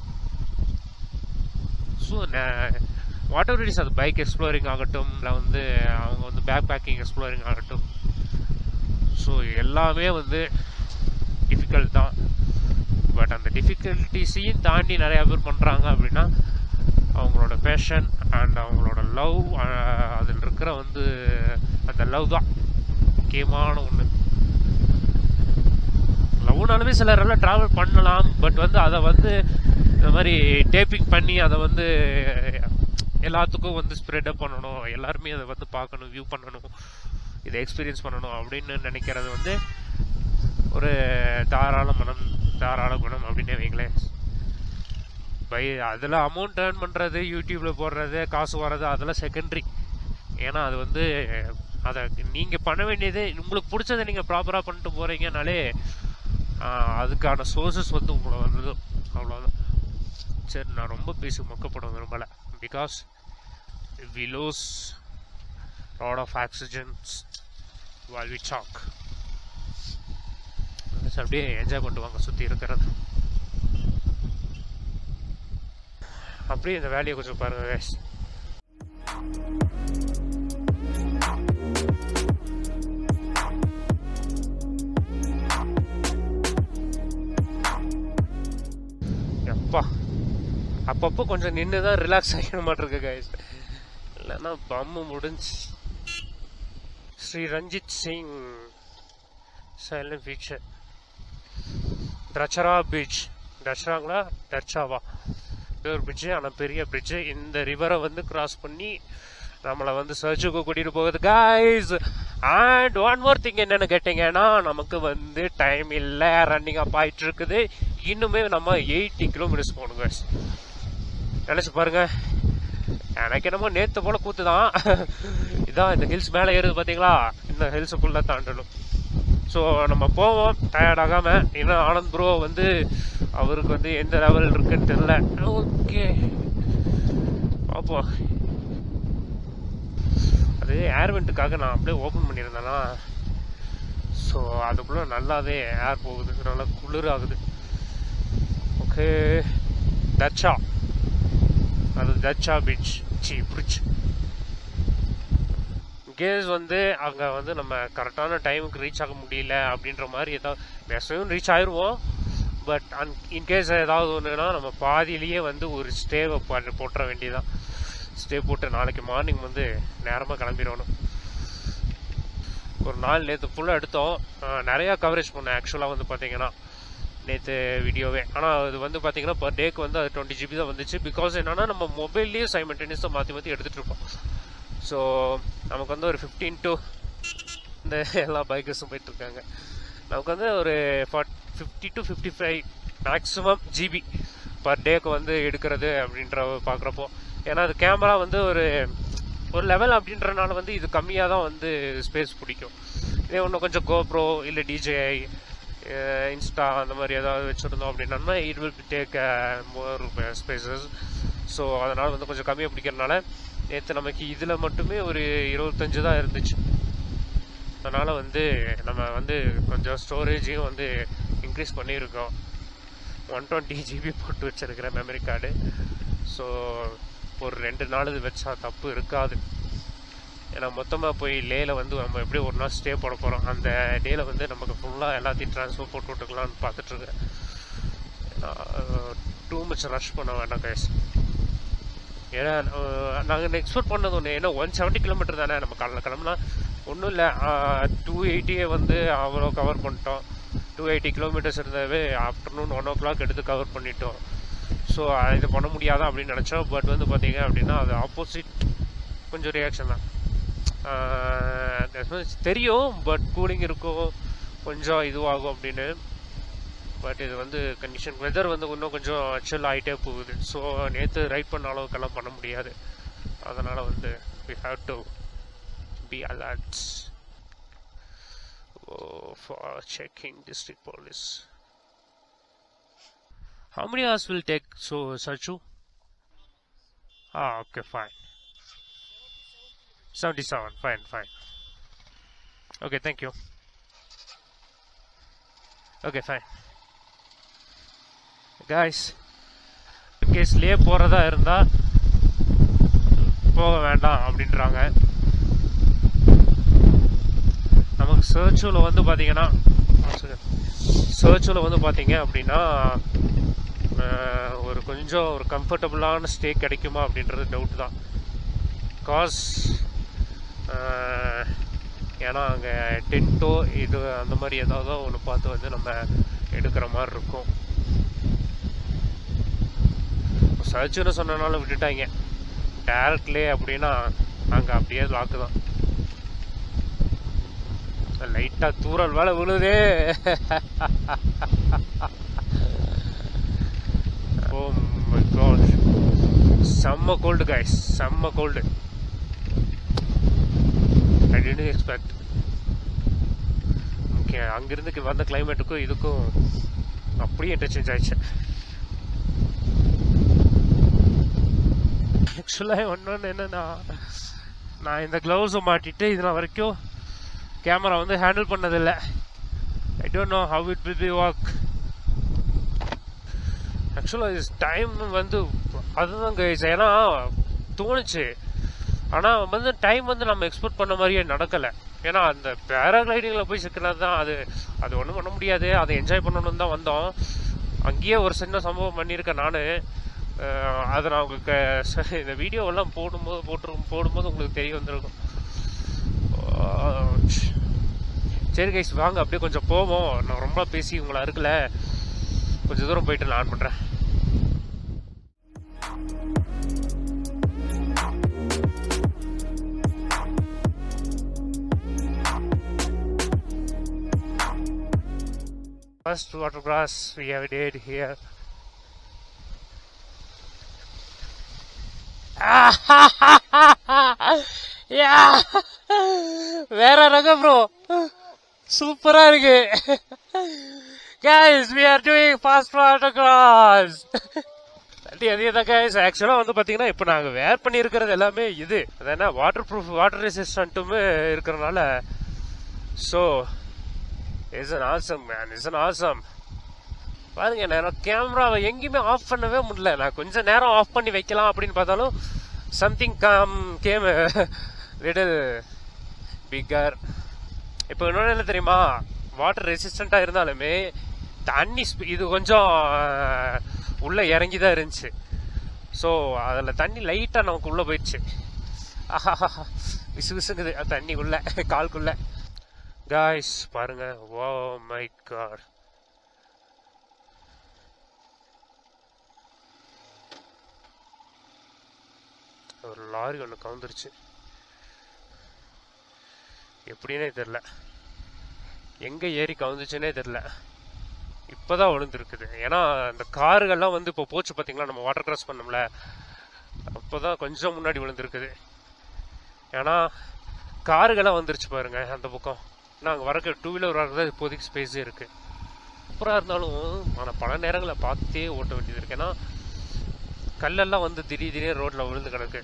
ஸோ வாட் எவர் இஸ் அது பைக் எக்ஸ்ப்ளோரிங் ஆகட்டும் இல்லை வந்து அவங்க வந்து பேக் பேக்கிங் எக்ஸ்ப்ளோரிங் ஆகட்டும் ஸோ எல்லாமே வந்து டிஃபிகல்ட் தான் பட் அந்த டிஃபிகல்ட்டிஸையும் தாண்டி நிறையா பேர் பண்ணுறாங்க அப்படின்னா அவங்களோட பேஷன் அண்ட் அவங்களோட லவ் அதில் இருக்கிற வந்து அந்த லவ் தான் முக்கியமான ஒன்று லவ்னாலுமே சிலரெல்லாம் ட்ராவல் பண்ணலாம் பட் வந்து அதை வந்து இந்த மாதிரி டேப்பிங் பண்ணி அதை வந்து எல்லாத்துக்கும் வந்து ஸ்ப்ரெடப் பண்ணணும் எல்லாருமே அதை வந்து பார்க்கணும் வியூ பண்ணணும் இதை எக்ஸ்பீரியன்ஸ் பண்ணணும் அப்படின்னு நினைக்கிறது வந்து ஒரு தாராள மனம் தாராள குணம் அப்படின்னு வைங்களேன் பை அதில் அமௌண்ட் ஏர்ன் பண்ணுறது யூடியூப்பில் போடுறது காசு வர்றது அதெல்லாம் செகண்டரி ஏன்னா அது வந்து அதை நீங்கள் பண்ண வேண்டியது உங்களுக்கு பிடிச்சதை நீங்கள் ப்ராப்பராக பண்ணிட்டு போகிறீங்கனாலே அதுக்கான சோர்சஸ் வந்து உங்களை வந்தது அவ்வளோதான் சரி நான் ரொம்ப பேசி மொக்கப்பட விரும்பலை because we lose lot of oxygens while we talk அப்படியே என்ஜாய் பண்ணிட்டு வாங்க சுற்றி இருக்கிறது அப்படியே இந்த வேலையை கொஞ்சம் பாருங்க guys. அப்பா அப்பப்போ கொஞ்சம் நின்று தான் ரிலாக்ஸ் ஆகிட மாட்டிருக்கு கைஸ் இல்லைன்னா பம்மு முடிஞ்சு ஸ்ரீ ரஞ்சித் சிங் சைலண்ட் ஃபீச்சர் டச்சரா பீச் டச்சராங்களா டச்சாவா இது ஒரு பிரிட்ஜு ஆனால் பெரிய பிரிட்ஜு இந்த ரிவரை வந்து கிராஸ் பண்ணி நம்மளை வந்து சர்ச்சுக்கு கூட்டிகிட்டு போகுது guys and one more thing என்னென்னு கேட்டிங்கன்னா நமக்கு வந்து டைம் இல்லை ரன்னிங் அப் ஆகிட்டு இருக்குது இன்னுமே நம்ம எயிட்டி கிலோமீட்டர்ஸ் போகணும் கைஸ் நினச்சி பாருங்க எனக்கு என்னமோ நேற்று போல கூத்து தான் இதான் இந்த ஹில்ஸ் மேலே ஏறுது பார்த்தீங்களா இந்த ஹில்ஸை ஃபுல்லாக தாண்டணும் ஸோ நம்ம போவோம் டயர்ட் ஆகாமல் இன்னும் ஆனந்த் ப்ரோ வந்து அவருக்கு வந்து எந்த லெவல் இருக்குன்னு தெரில ஓகே பார்ப்போம் அது ஏர்வெண்ட்டுக்காக நான் அப்படியே ஓப்பன் பண்ணியிருந்தேன்னா ஸோ அதுக்குள்ளே நல்லாவே ஏர் போகுது நல்லா குளிர் ஆகுது ஓகே தச்சா அது தச்சா பீச் சி பிரிட்ஜ் கேஸ் வந்து அங்கே வந்து நம்ம கரெக்டான டைமுக்கு ரீச் ஆக முடியல அப்படின்ற மாதிரி ஏதாவது மேக்ஸிமம் ரீச் ஆயிடுவோம் பட் அன் இன்கேஸ் ஏதாவது ஒன்றுனா நம்ம பாதியிலேயே வந்து ஒரு ஸ்டேவை போட்டுற வேண்டியதான் ஸ்டே போட்டு நாளைக்கு மார்னிங் வந்து நேரமாக கிளம்பிடணும் ஒரு நாள் நேற்று ஃபுல்லாக எடுத்தோம் நிறையா கவரேஜ் பண்ணேன் ஆக்சுவலாக வந்து பார்த்தீங்கன்னா நேற்று வீடியோவே ஆனால் அது வந்து பார்த்தீங்கன்னா பர் டேக்கு வந்து அது டுவெண்ட்டி ஜிபி தான் வந்துச்சு பிகாஸ் என்னன்னா நம்ம மொபைல்லேயே சைமல்டேனியஸாக மாற்றி மாற்றி எடுத்துகிட்டு இருப்போம் ஸோ நமக்கு வந்து ஒரு ஃபிஃப்டீன் டு இந்த எல்லா பைக்கர்ஸும் போயிட்டுருக்காங்க நமக்கு வந்து ஒரு forty fifty to fifty five maximum GB per டேக்கு வந்து எடுக்கிறது அப்படின்ற பார்க்குறப்போ ஏன்னா அது கேமரா வந்து ஒரு ஒரு லெவல் அப்படின்றனால வந்து இது கம்மியாக தான் வந்து ஸ்பேஸ் பிடிக்கும் இதே இன்னும் கொஞ்சம் கோப்ரோ இல்லை டிஜேஐ இன்ஸ்டா அந்த மாதிரி ஏதாவது வச்சுருந்தோம் அப்படின்னா it will take more spaces so அதனால் வந்து கொஞ்சம் கம்மியாக பிடிக்கிறதுனால நேற்று நமக்கு இதில் மட்டுமே ஒரு இருபத்தஞ்சு தான் இருந்துச்சு அதனால் வந்து நம்ம வந்து கொஞ்சம் ஸ்டோரேஜையும் வந்து இன்க்ரீஸ் பண்ணியிருக்கோம் ஒன் டுவெண்ட்டி ஜிபி போட்டு வச்சுருக்கிறேன் மெமரி கார்டு ஸோ ஒரு ரெண்டு நாள் இது வச்சா தப்பு இருக்காது ஏன்னா மொத்தமாக போய் லேல வந்து நம்ம எப்படி ஒரு நாள் ஸ்டே போட போகிறோம் அந்த டேல வந்து நமக்கு ஃபுல்லாக எல்லாத்தையும் ட்ரான்ஸ்ஃபர் போட்டு விட்டுக்கலாம்னு பார்த்துட்ருக்கேன் டூ மச் ரஷ் பண்ண வேண்டாம் கேஸ் ஏன்னா நாங்கள் எக்ஸ்பெக்ட் பண்ணது ஒன்று ஏன்னா ஒன் செவன்ட்டி கிலோமீட்டர் தானே நம்ம காலைல கிளம்புனா ஒன்றும் இல்லை டூ எயிட்டியை வந்து அவ்வளோ கவர் பண்ணிட்டோம் டூ எயிட்டி கிலோமீட்டர்ஸ் இருந்தாவே ஆஃப்டர்நூன் ஒன் ஓ கிளாக் எடுத்து கவர் பண்ணிட்டோம் ஸோ இது பண்ண முடியாதா அப்படின்னு நினச்சோம் பட் வந்து பார்த்தீங்க அப்படின்னா அது ஆப்போசிட் கொஞ்சம் ரியாக்ஷன் தான் தெரியும் பட் கூலிங் இருக்கும் கொஞ்சம் இதுவாகும் அப்படின்னு பட் இது வந்து கண்டிஷன் வெதர் வந்து இன்னும் கொஞ்சம் சில் ஆகிட்டே போகுது ஸோ நேற்று ரைட் பண்ண அளவுக்கெல்லாம் பண்ண முடியாது அதனால் வந்து we have to be alert for checking district police How many hours will take so Sarchu? Ah, okay, fine. 77, fine, fine. Okay, thank you. Okay, fine. Guys, கேஸ்லேயே போகிறதா இருந்தால் போக வேண்டாம் அப்படின்றாங்க நமக்கு சர்ச்சில் வந்து பார்த்தீங்கன்னா சர்ச்சில் வந்து பார்த்தீங்க அப்படின்னா ஒரு கொஞ்சம் ஒரு கம்ஃபர்டபுளான ஸ்டே கிடைக்குமா அப்படின்றது டவுட் தான் காஸ் ஏன்னா அங்கே டென்ட்டோ இது அந்த மாதிரி ஏதாவது ஒன்று பார்த்து வந்து நம்ம எடுக்கிற மாதிரி இருக்கும் சர்ச்சுன்னு சொன்னனால விட்டுட்டாங்க டேரக்ட்லே அப்படின்னா அங்கே அப்படியே லாக்கு தான் லைட்டாக தூரல் வேலை விழுதே ஓ மை காட் செம்ம கோல்டு கைஸ் செம்ம cold I didn't expect okay அங்கிருந்து வந்த கிளைமேட்டுக்கும் இதுக்கும் அப்படியே இன்டர்சேஞ்ச் ஆயிடுச்சு ஆக்சுவலாக ஒன்று என்னன்னா நான் இந்த க்ளவுஸை மாட்டிட்டு இதெல்லாம் வரைக்கும் கேமரா வந்து ஹேண்டில் பண்ணதில்லை I don't know how it will be work ஆக்சுவலாக இது டைம் வந்து அதுதான் கைஸ் ஏன்னா தோணுச்சு ஆனால் வந்து டைம் வந்து நம்ம எக்ஸ்பெக்ட் பண்ண மாதிரியே நடக்கலை ஏன்னா அந்த பேராகிளைடிங்கில் போய் சிக்கிறது தான் அது அது ஒன்றும் பண்ண முடியாது அதை என்ஜாய் பண்ணணும்னு தான் வந்தோம் அங்கேயே ஒரு சின்ன சம்பவம் பண்ணியிருக்கேன் நான் அதை நான் உங்களுக்கு இந்த வீடியோவெல்லாம் போடும்போது போட்டு போடும்போது உங்களுக்கு தெரிய வந்திருக்கும் சரி கைஸ் வாங்க அப்படியே கொஞ்சம் போவோம் நான் ரொம்ப பேசி உங்களை அறுக்கல கொஞ்சம் தூரம் போயிட்டு நான் ஆன் பண்ணுறேன் First water grass we have did here. yeah. வேற ரகம் ப்ரோ சூப்பரா இருக்கு guys we are doing fast water cross அது அதே தான் கைஸ் ஆக்சுவலாக வந்து பார்த்தீங்கன்னா இப்போ நாங்கள் வேர் பண்ணியிருக்கிறது எல்லாமே இது அது என்ன வாட்டர் ப்ரூஃப் வாட்டர் ரெசிஸ்டண்ட்டுமே இருக்கிறனால so is an awesome man is an awesome பாருங்க நான் கேமராவை எங்கேயுமே ஆஃப் பண்ணவே முடியல நான் கொஞ்சம் நேரம் ஆஃப் பண்ணி வைக்கலாம் அப்படின்னு பார்த்தாலும் something come came little bigger இப்போ இன்னொன்று என்ன தெரியுமா வாட்டர் ரெசிஸ்டண்ட்டாக இருந்தாலுமே தண்ணி இது கொஞ்சம் உள்ளே இறங்கி தான் இருந்துச்சு ஸோ அதில் தண்ணி லைட்டாக நமக்கு உள்ளே போயிடுச்சு ஆஹா விசு விசுங்குது தண்ணி உள்ள கால்குள்ள காய்ஸ் பாருங்க ஓ மை காட் ஒரு லாரி ஒன்று கவுந்துருச்சு எப்படின்னே தெரில எங்கே ஏறி கவுந்துச்சுன்னே தெரில இப்போதான் விழுந்துருக்குது ஏன்னா இந்த காருகள்லாம் வந்து இப்போ போச்சு பார்த்தீங்களா நம்ம வாட்டர் கிராஸ் பண்ணோம்ல அப்போதான் கொஞ்சம் முன்னாடி விழுந்துருக்குது ஏன்னா காருகள்லாம் வந்துருச்சு பாருங்க அந்த பக்கம் நாங்கள் வரக்க டூ வீலர் வரதான் இப்போதைக்கு ஸ்பேஸே இருக்கு சூப்பராக இருந்தாலும் ஆனால் பல நேரங்களில் பார்த்தே ஓட்ட வேண்டியது இருக்கு ஏன்னா கல்லெல்லாம் வந்து திடீர் திடீர்னு ரோட்டில் விழுந்து கிடக்கு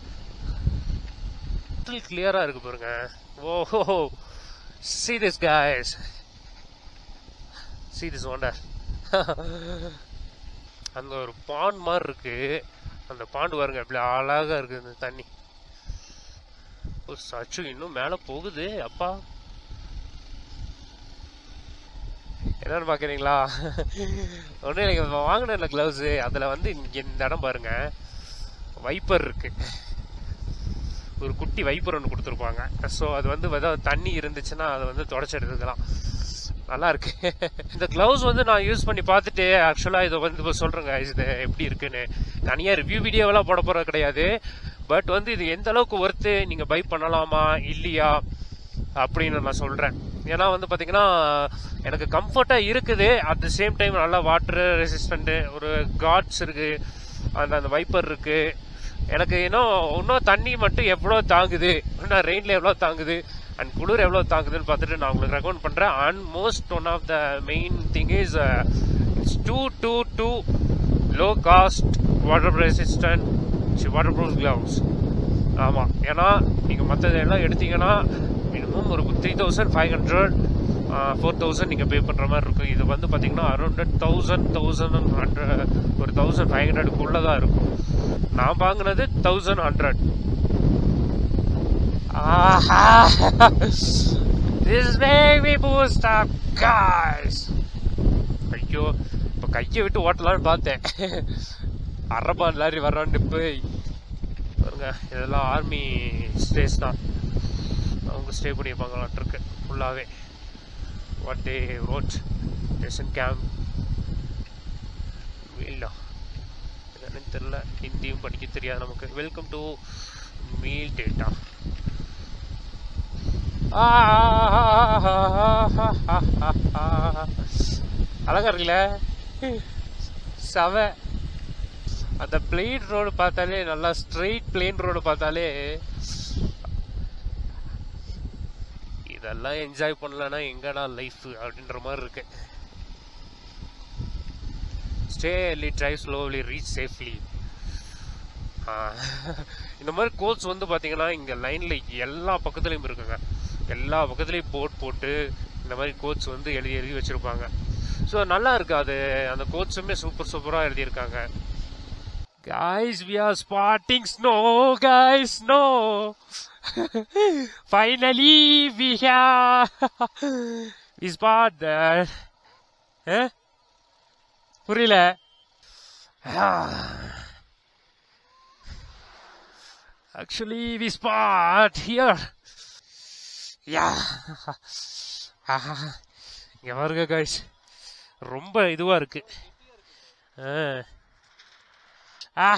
கிளியராக இருக்கு பாருங்க ஓஹோ see this guys see this wonder அந்த ஒரு பாண்ட் மாதிரி இருக்கு அந்த பாண்டு பாருங்க அப்படி அழகா இருக்கு இந்த தண்ணி ஒரு சச்சு இன்னும் மேல போகுது அப்பா என்னன்னு பாக்குறீங்களா ஒன்றும் எனக்கு வாங்கின கிளவுஸ் அதில் வந்து இங்க இந்த இடம் பாருங்க வைப்பர் இருக்கு ஒரு குட்டி வைப்பர் ஒன்று கொடுத்துருப்பாங்க ஸோ அது வந்து ஏதாவது தண்ணி இருந்துச்சுன்னா அதை வந்து தொடச்சி எடுத்துக்கலாம் நல்லா இருக்கு இந்த கிளவுஸ் வந்து நான் யூஸ் பண்ணி பார்த்துட்டு ஆக்சுவலாக இதை வந்து இப்போ சொல்கிறேங்க இது எப்படி இருக்குன்னு தனியாக ரிவ்யூ வீடியோவெல்லாம் போட போகிறது கிடையாது பட் வந்து இது எந்த அளவுக்கு ஒர்த்து நீங்கள் பை பண்ணலாமா இல்லையா அப்படின்னு நான் சொல்கிறேன் ஏன்னா வந்து பார்த்தீங்கன்னா எனக்கு கம்ஃபர்ட்டாக இருக்குது அட் த சேம் டைம் நல்லா வாட்டர் ரெசிஸ்டண்ட்டு ஒரு காட்ஸ் இருக்குது அந்த அந்த வைப்பர் இருக்குது எனக்கு இன்னும் இன்னும் தண்ணி மட்டும் எவ்வளோ தாங்குது இன்னும் ரெயினில் எவ்வளோ தாங்குது அண்ட் குளிர் எவ்வளோ தாங்குதுன்னு பார்த்துட்டு நான் உங்களுக்கு ரெக்கமெண்ட் பண்ணுறேன் and most one of the main thing is it's too two too low cost water resistant water proof gloves ஆமாம் ஏன்னா நீங்கள் மற்றது எல்லாம் எடுத்தீங்கன்னா மினிமம் ஒரு three thousand five hundred four thousand நீங்கள் பே பண்ணுற மாதிரி இருக்கும் இது வந்து பார்த்தீங்கன்னா அரௌண்ட் தௌசண்ட் தௌசண்ட் ஹண்ட்ரட் ஒரு தௌசண்ட் ஃபைவ் ஹண்ட்ரடுக்குள்ளே தான் இருக்கும் நான் வாங்கினது thousand hundred This baby booster, guys. ஐயோ இப்போ கையை விட்டு ஓட்டலாம்னு பார்த்தேன் அரபான் லாரி வர்றான்னு போய் பாருங்க இதெல்லாம் ஆர்மி ஸ்டேஸ் தான் அவங்க ஸ்டே பண்ணியிருப்பாங்களான்ட்ருக்கு ஃபுல்லாகவே what day road station camp இல்லை என்னன்னு தெரில ஹிந்தியும் படிக்க தெரியாது நமக்கு வெல்கம் டு மீல் டேட்டா அழகா இருக்குல்ல செவ அந்த பிளெயின் ரோடு பார்த்தாலே நல்லா ஸ்ட்ரெயிட் பிளெயின் ரோடு பார்த்தாலே இதெல்லாம் என்ஜாய் பண்ணலன்னா எங்கடா லைஃப் அப்படின்ற மாதிரி இருக்கு stay early drive slowly reach safely இந்த மாதிரி கோட்ஸ் வந்து பார்த்தீங்கன்னா இங்கே லைனில் எல்லா பக்கத்துலேயும் இருக்குங்க எல்லா பக்கத்துலேயும் போட் போட்டு இந்த மாதிரி கோட்ஸ் வந்து எழுதி எழுதி வச்சுருப்பாங்க ஸோ நல்லா இருக்கு அது அந்த கோட்ஸுமே சூப்பர் சூப்பராக எழுதியிருக்காங்க Guys, we are spotting snow, guys, snow. Finally, we have we spot that. Eh? புரியல Actually, we spot here. Yeah. இங்க பாருங்க guys ரொம்ப இதுவா இருக்கு ஆ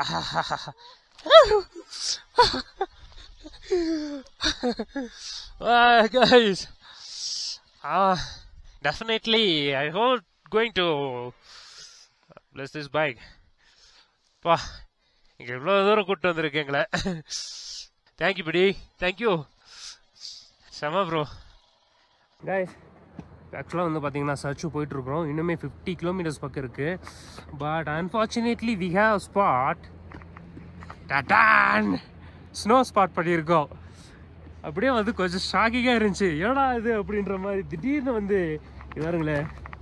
uh, guys, uh, definitely, I hope going to bless this bike. பா இங்க இவ்வளோ தூரம் கூப்பிட்டு வந்திருக்கீங்களே தேங்க்யூ பிடி தேங்க்யூ செம ப்ரோ guys ஆக்சுவலாக வந்து பார்த்தீங்கன்னா சர்ச்சு போயிட்டுருக்குறோம் இன்னுமே ஃபிஃப்டி கிலோமீட்டர்ஸ் பக்கம் இருக்குது but unfortunately we have spot டட்டான் ஸ்னோ ஸ்பாட் பண்ணியிருக்கோம் அப்படியே வந்து கொஞ்சம் ஷாக்கிங்காக இருந்துச்சு ஏடா இது அப்படின்ற மாதிரி திடீர்னு வந்து இது பாருங்களேன்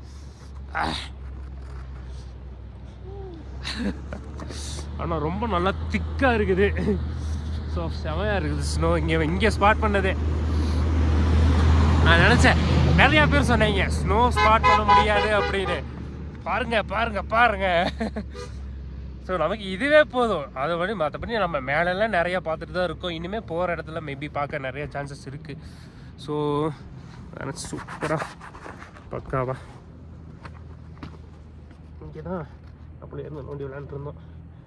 ஆனால் ரொம்ப நல்லா திக்காக இருக்குது ஸோ செமையாக இருக்குது ஸ்னோ இங்கே இங்கே ஸ்பாட் பண்ணதே நான் நினச்சேன் நிறைய பேர் சொன்னீங்க ஸ்னோ ஸ்பாட் பண்ண முடியாது அப்படின்னு பாருங்க பாருங்க பாருங்க ஸோ நமக்கு இதுவே போதும் அதை படி மற்றபடி நம்ம மேலெல்லாம் நிறையா பார்த்துட்டு தான் இருக்கோம் இனிமேல் போகிற இடத்துல மேபி பார்க்க நிறைய சான்சஸ் இருக்குது ஸோ சூப்பராக பக்காவா இங்கே தான் அப்படி இருந்து நோண்டி விளையாண்டுருந்தோம்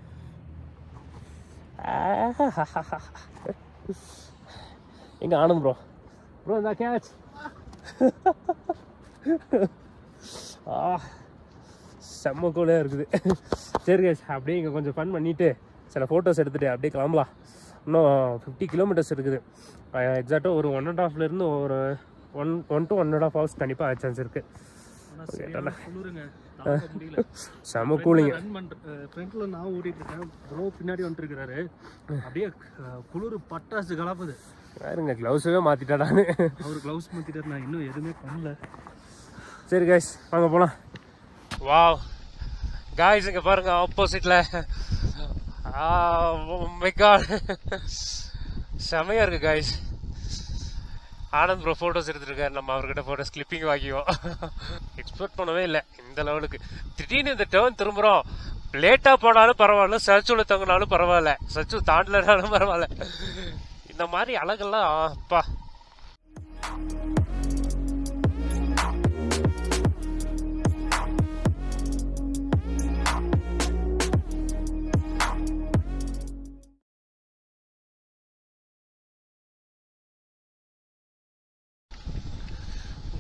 எங்க ஆனந்த் ப்ரோ ப்ரோ இந்த கேட்ச் ஆ செம்ம கூலாக இருக்குது சரி guys, அப்படியே இங்கே கொஞ்சம் ஃபன் பண்ணிவிட்டு சில ஃபோட்டோஸ் எடுத்துகிட்டு அப்படியே கிளம்பலாம் இன்னும் ஃபிஃப்டி கிலோமீட்டர்ஸ் இருக்குது எக்ஸாக்டாக ஒரு ஒன் அண்ட் ஹாஃப்லேருந்து ஒரு one one to one and half hours கண்டிப்பாக சான்ஸ் இருக்குது சரியான குளிருங்க தாங்க முடியல செம்ம கூலிங்க ரன் பண்ற ஃப்ரண்ட்ல நான் ஓடிட்டு இருக்கேன் ப்ரோ பின்னாடி வந்துட்டு இருக்காரு அப்படியே அஹ், குளிர் பட்டாசு கலப்புது பாருங்க க்ளவுஸவே மாற்றிட்டாடான்னு அவர் க்ளவுஸ் மாத்திட்டாரு நான் இன்னும் எதுவுமே பண்ணல சரி கைஸ் வாங்க போலாம் வாவ் காய்ஸ் இங்க பாருங்க ஆப்போசிட்ல மை காட் செமையா இருக்கு காய்ஸ் ஆனந்த் ப்ரோ ஃபோட்டோஸ் எடுத்துருக்காரு நம்ம அவர்கிட்ட ஃபோட்டோஸ் கிளிப்பிங் வாங்கிவோம் எக்ஸ்பெக்ட் பண்ணவே இல்லை இந்த லெவலுக்கு திடீர்னு இந்த டேர்ன் திரும்புகிறோம் லேட்டாக போனாலும் பரவாயில்ல சர்ச்சுல தங்கினாலும் பரவாயில்ல சர்ச்சு தாண்டலனாலும் பரவாயில்ல இந்த மாதிரி அழகெல்லாம் அப்பா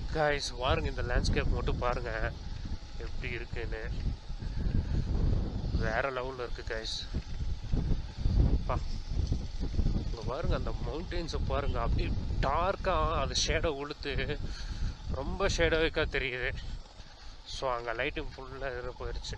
காய்ஸ் பாருங்க இந்த லேண்ட்ஸ்கேப் மட்டும் பாருங்க எப்படி இருக்குன்னு வேற லெவலில் இருக்கு காய்ஸ் பா இங்க பாருங்க அந்த மவுண்டெயின்ஸை பாருங்க அப்படியே டார்க்காக அது ஷேடோ உளுத்து ரொம்ப ஷேடோவிக்காக தெரியுது ஸோ அங்கே லைட்டிங் ஃபுல்லாக இதில் போயிடுச்சு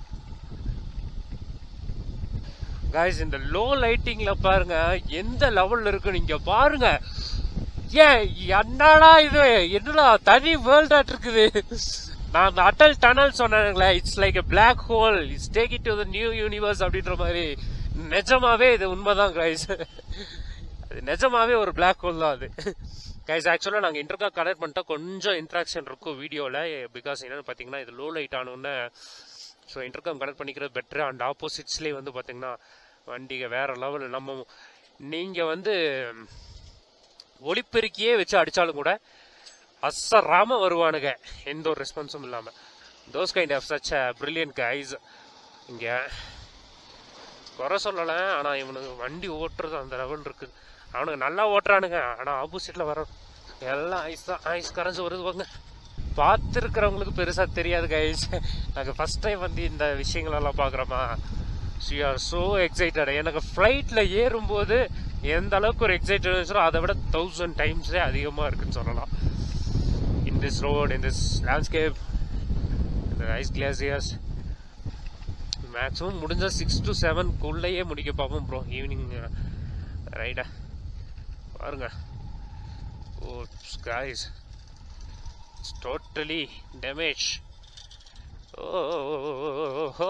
காய்ஸ் இந்த லோ லைட்டிங்ல பாருங்க எந்த லெவல்ல இருக்கு நீங்க பாருங்க ஏன் என்னடா இது என்னடா தனி வேர்ல்டாட் இருக்குது நான் அந்த அட்டல் டனல் சொன்னேங்களே it's like a black hole it's take it to the new universe அப்படின்ற மாதிரி நிஜமாவே இது உண்மைதான் கைஸ் அது நிஜமாவே ஒரு பிளாக் ஹோல் தான் அது கைஸ் ஆக்சுவலாக நாங்கள் இன்டர்கா கனெக்ட் பண்ணிட்டா கொஞ்சம் இன்ட்ராக்ஷன் இருக்கும் வீடியோவில் பிகாஸ் என்னன்னு பார்த்தீங்கன்னா இது லோ லைட் ஆனோடனே ஸோ இன்டர்காம் கனெக்ட் பண்ணிக்கிறது பெட்ரு அண்ட் ஆப்போசிட்ஸ்லேயே வந்து பார்த்தீங்கன்னா வண்டிங்க வேற லெவல் நம்ம நீங்கள் வந்து ஒளிப்பெருக்கியே வச்சு அடித்தாலும் கூட அசராம வருவானுங்க எந்த ஒரு ரெஸ்பான்ஸும் இல்லாமல் those kind of such brilliant guys இங்கே குறை சொல்லலை ஆனால் இவனுக்கு வண்டி ஓட்டுறது அந்த லெவல் இருக்குது அவனுக்கு நல்லா ஓட்டுறானுங்க ஆனால் ஆப்போசிட்டில் வர எல்லாம் ஐஸ் தான் ஐஸ் கரைஞ்சு வருதுவாங்க பார்த்துருக்கிறவங்களுக்கு பெருசாக தெரியாது கைஸ் நாங்கள் ஃபஸ்ட் டைம் வந்து இந்த விஷயங்களெல்லாம் பார்க்குறோமா ஷி ஆர் ஸோ எக்ஸைட்டட் எனக்கு ஃப்ளைட்டில் ஏறும்போது எந்த அளவுக்கு ஒரு எக்ஸைட்டட் இருந்துச்சோ அதை விட தௌசண்ட் டைம்ஸே அதிகமாக இருக்குன்னு சொல்லலாம் in this road in this landscape இந்த ஐஸ் கிளாசியர்ஸ் மேக்ஸிமம் முடிஞ்சா சிக்ஸ் டு செவன்க்குள்ளேயே முடிக்க பார்ப்போம் ப்ரோ ஈவினிங் ரைடா பாருங்க oh skies it's totally damage oh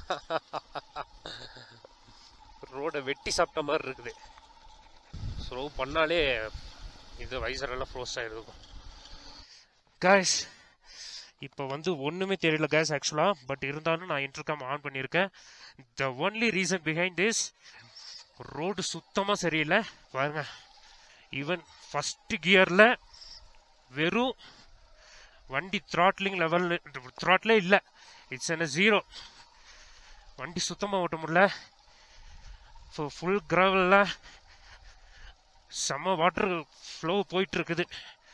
ரோடை வெட்டி சாப்பிட்ட மாதிரி இருக்குது ஸ்லோ பண்ணாலே இது வைசரெல்லாம் ஃப்ரோஸ் ஆகிருக்கும் காய்ஸ் இப்போ வந்து ஒன்றுமே தெரியல கேஸ் ஆக்சுவலாக பட் இருந்தாலும் நான் இன்டர்காம் ஆன் பண்ணியிருக்கேன் the only reason behind this road சுத்தமாக சரியில்லை பாருங்க ஈவன் ஃபஸ்ட்டு கியரில் வெறும் வண்டி த்ராட்லிங் லெவல் த்ராட்லே இல்லை இட்ஸ் என்ன ஜீரோ வண்டி சுத்தமாக ஓட்ட முடியல ஸோ ஃபுல் கிராவலில் செம்ம வாட்டர் ஃப்ளோ போயிட்டு இருக்குது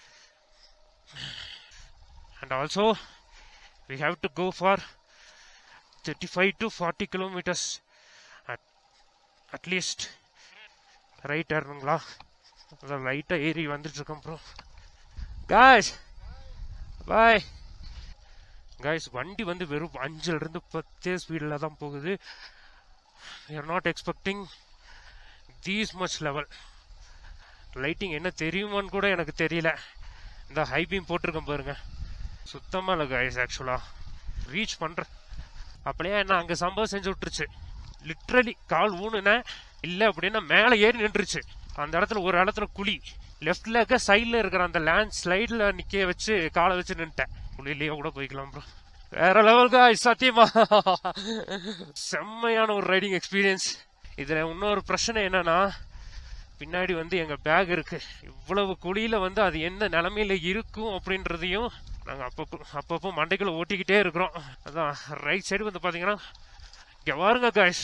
and also we have to go for 35 to 40 kilometers at, at least right ஏறணுங்களா அதான் லைட்டாக ஏறி வந்துட்டு இருக்கோம் ப்ரோ காய்ஸ் பாய் காய்ஸ் வண்டி வந்து வெறும் அஞ்சுல இருந்து பத்தே ஸ்பீடில் தான் போகுது are not expecting these much level lighting என்ன தெரியுமான்னு கூட எனக்கு தெரியல இந்த ஹை பீம் போட்டிருக்கேன் பாருங்க சுத்தமாக இல்லை கைஸ் ஆக்சுவலாக ரீச் பண்ணுறேன் அப்படியே என்ன அங்கே சம்பவம் செஞ்சு விட்டுருச்சு லிட்ரலி கால் ஊனுனேன் இல்லை அப்படின்னா மேலே ஏறி நின்றுச்சு அந்த இடத்துல ஒரு இடத்துல குழி லெஃப்ட் லேக்க சைடில் இருக்கிற அந்த லேண்ட் ஸ்லைடில் நிற்க வச்சு காலை வச்சு நின்ட்டேன் குழியிலேயே கூட போய்க்கலாம் ப்ரோ வேற லெவல் காய்ஸ் சத்தியமா செம்மையான ஒரு ரைடிங் எக்ஸ்பீரியன்ஸ் இதில் இன்னொரு பிரச்சனை என்னன்னா பின்னாடி வந்து எங்க பேக் இருக்கு இவ்வளவு குழியில வந்து அது எந்த நிலைமையில இருக்கும் அப்படின்றதையும் நாங்க அப்பப்போ அப்பப்போ மண்டைக்குள்ள ஓட்டிக்கிட்டே இருக்கிறோம் அதான் ரைட் சைடு வந்து பாத்தீங்கன்னா இங்க பாருங்க guys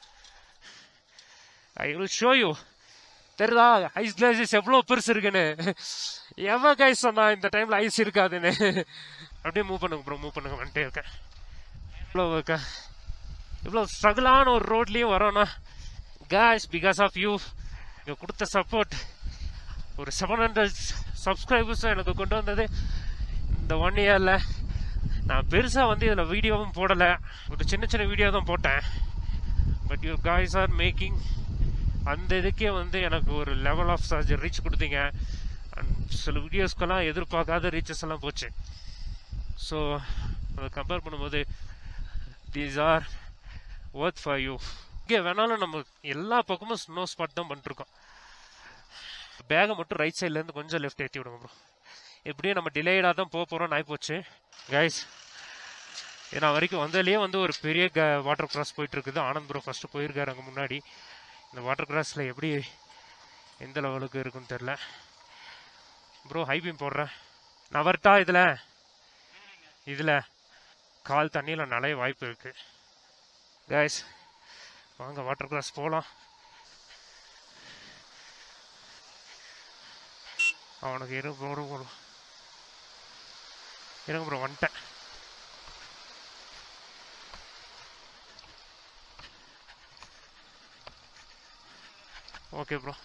I will show you தெரியுதா ஐஸ் கிளாஸஸ் எவ்வளோ பெருசு இருக்குன்னு எவன் கைஸ் சொன்னா இந்த டைம்ல ஐஸ் இருக்காதுன்னு அப்படியே மூவ் பண்ணுங்க ப்ரோ மூவ் பண்ணுங்க வந்துட்டே இருக்கேன் இவ்வளோ இருக்கா இவ்வளோ ஸ்ட்ரகிளான ஒரு ரோட்லேயும் வரோன்னா காய்ஸ் பிகாஸ் ஆஃப் யூ நீங்கள் கொடுத்த சப்போர்ட் ஒரு செவன் ஹண்ட்ரட் சப்ஸ்கிரைபர்ஸும் எனக்கு கொண்டு வந்தது இந்த ஒன் இயரில் நான் பெருசாக வந்து இதில் வீடியோவும் போடலை ஒரு சின்ன சின்ன வீடியோ தான் போட்டேன் but you guys are making அந்த இதுக்கே வந்து எனக்கு ஒரு லெவல் ஆஃப் சார்ஜ் ரீச் கொடுத்தீங்க அண்ட் சில வீடியோஸ்க்கெல்லாம் எதிர்பார்க்காத ரீச்சஸ் எல்லாம் போச்சு ஸோ அதை கம்பேர் பண்ணும்போது these are worth for you இங்கே வேணாலும் நம்ம எல்லா பக்கமும் ஸ்னோ ஸ்பாட் தான் பண்ணிருக்கோம் பேகை மட்டும் ரைட் சைட்லேருந்து கொஞ்சம் லெஃப்ட் ஏற்றி விடுங்க ப்ரோ எப்படியே நம்ம டிலேடாக தான் போக போகிறோம் ஆகி போச்சு கைஸ் நான் வரைக்கும் வந்ததுலேயே வந்து ஒரு பெரிய க வாட்டர் கிராஸ் போயிட்டு இருக்குது ஆனந்த் ப்ரோ ஃபஸ்ட்டு போயிருக்காரு அங்கே முன்னாடி இந்த வாட்டர் கிராஸில் எப்படி எந்த லெவலுக்கு இருக்குன்னு தெரில ப்ரோ ஹை பீம் போடுறேன் நான் வரட்டா இதில் இதில் கால் தண்ணியில் நனைய வாய்ப்பு இருக்குது கைஸ் வாங்க வாட்டர் கிராஸ் போகலாம் அவனுக்கு இரு போடும் போடும் இருங்க ப்ரோ வந்துட்டேன் ஓகே ப்ரோ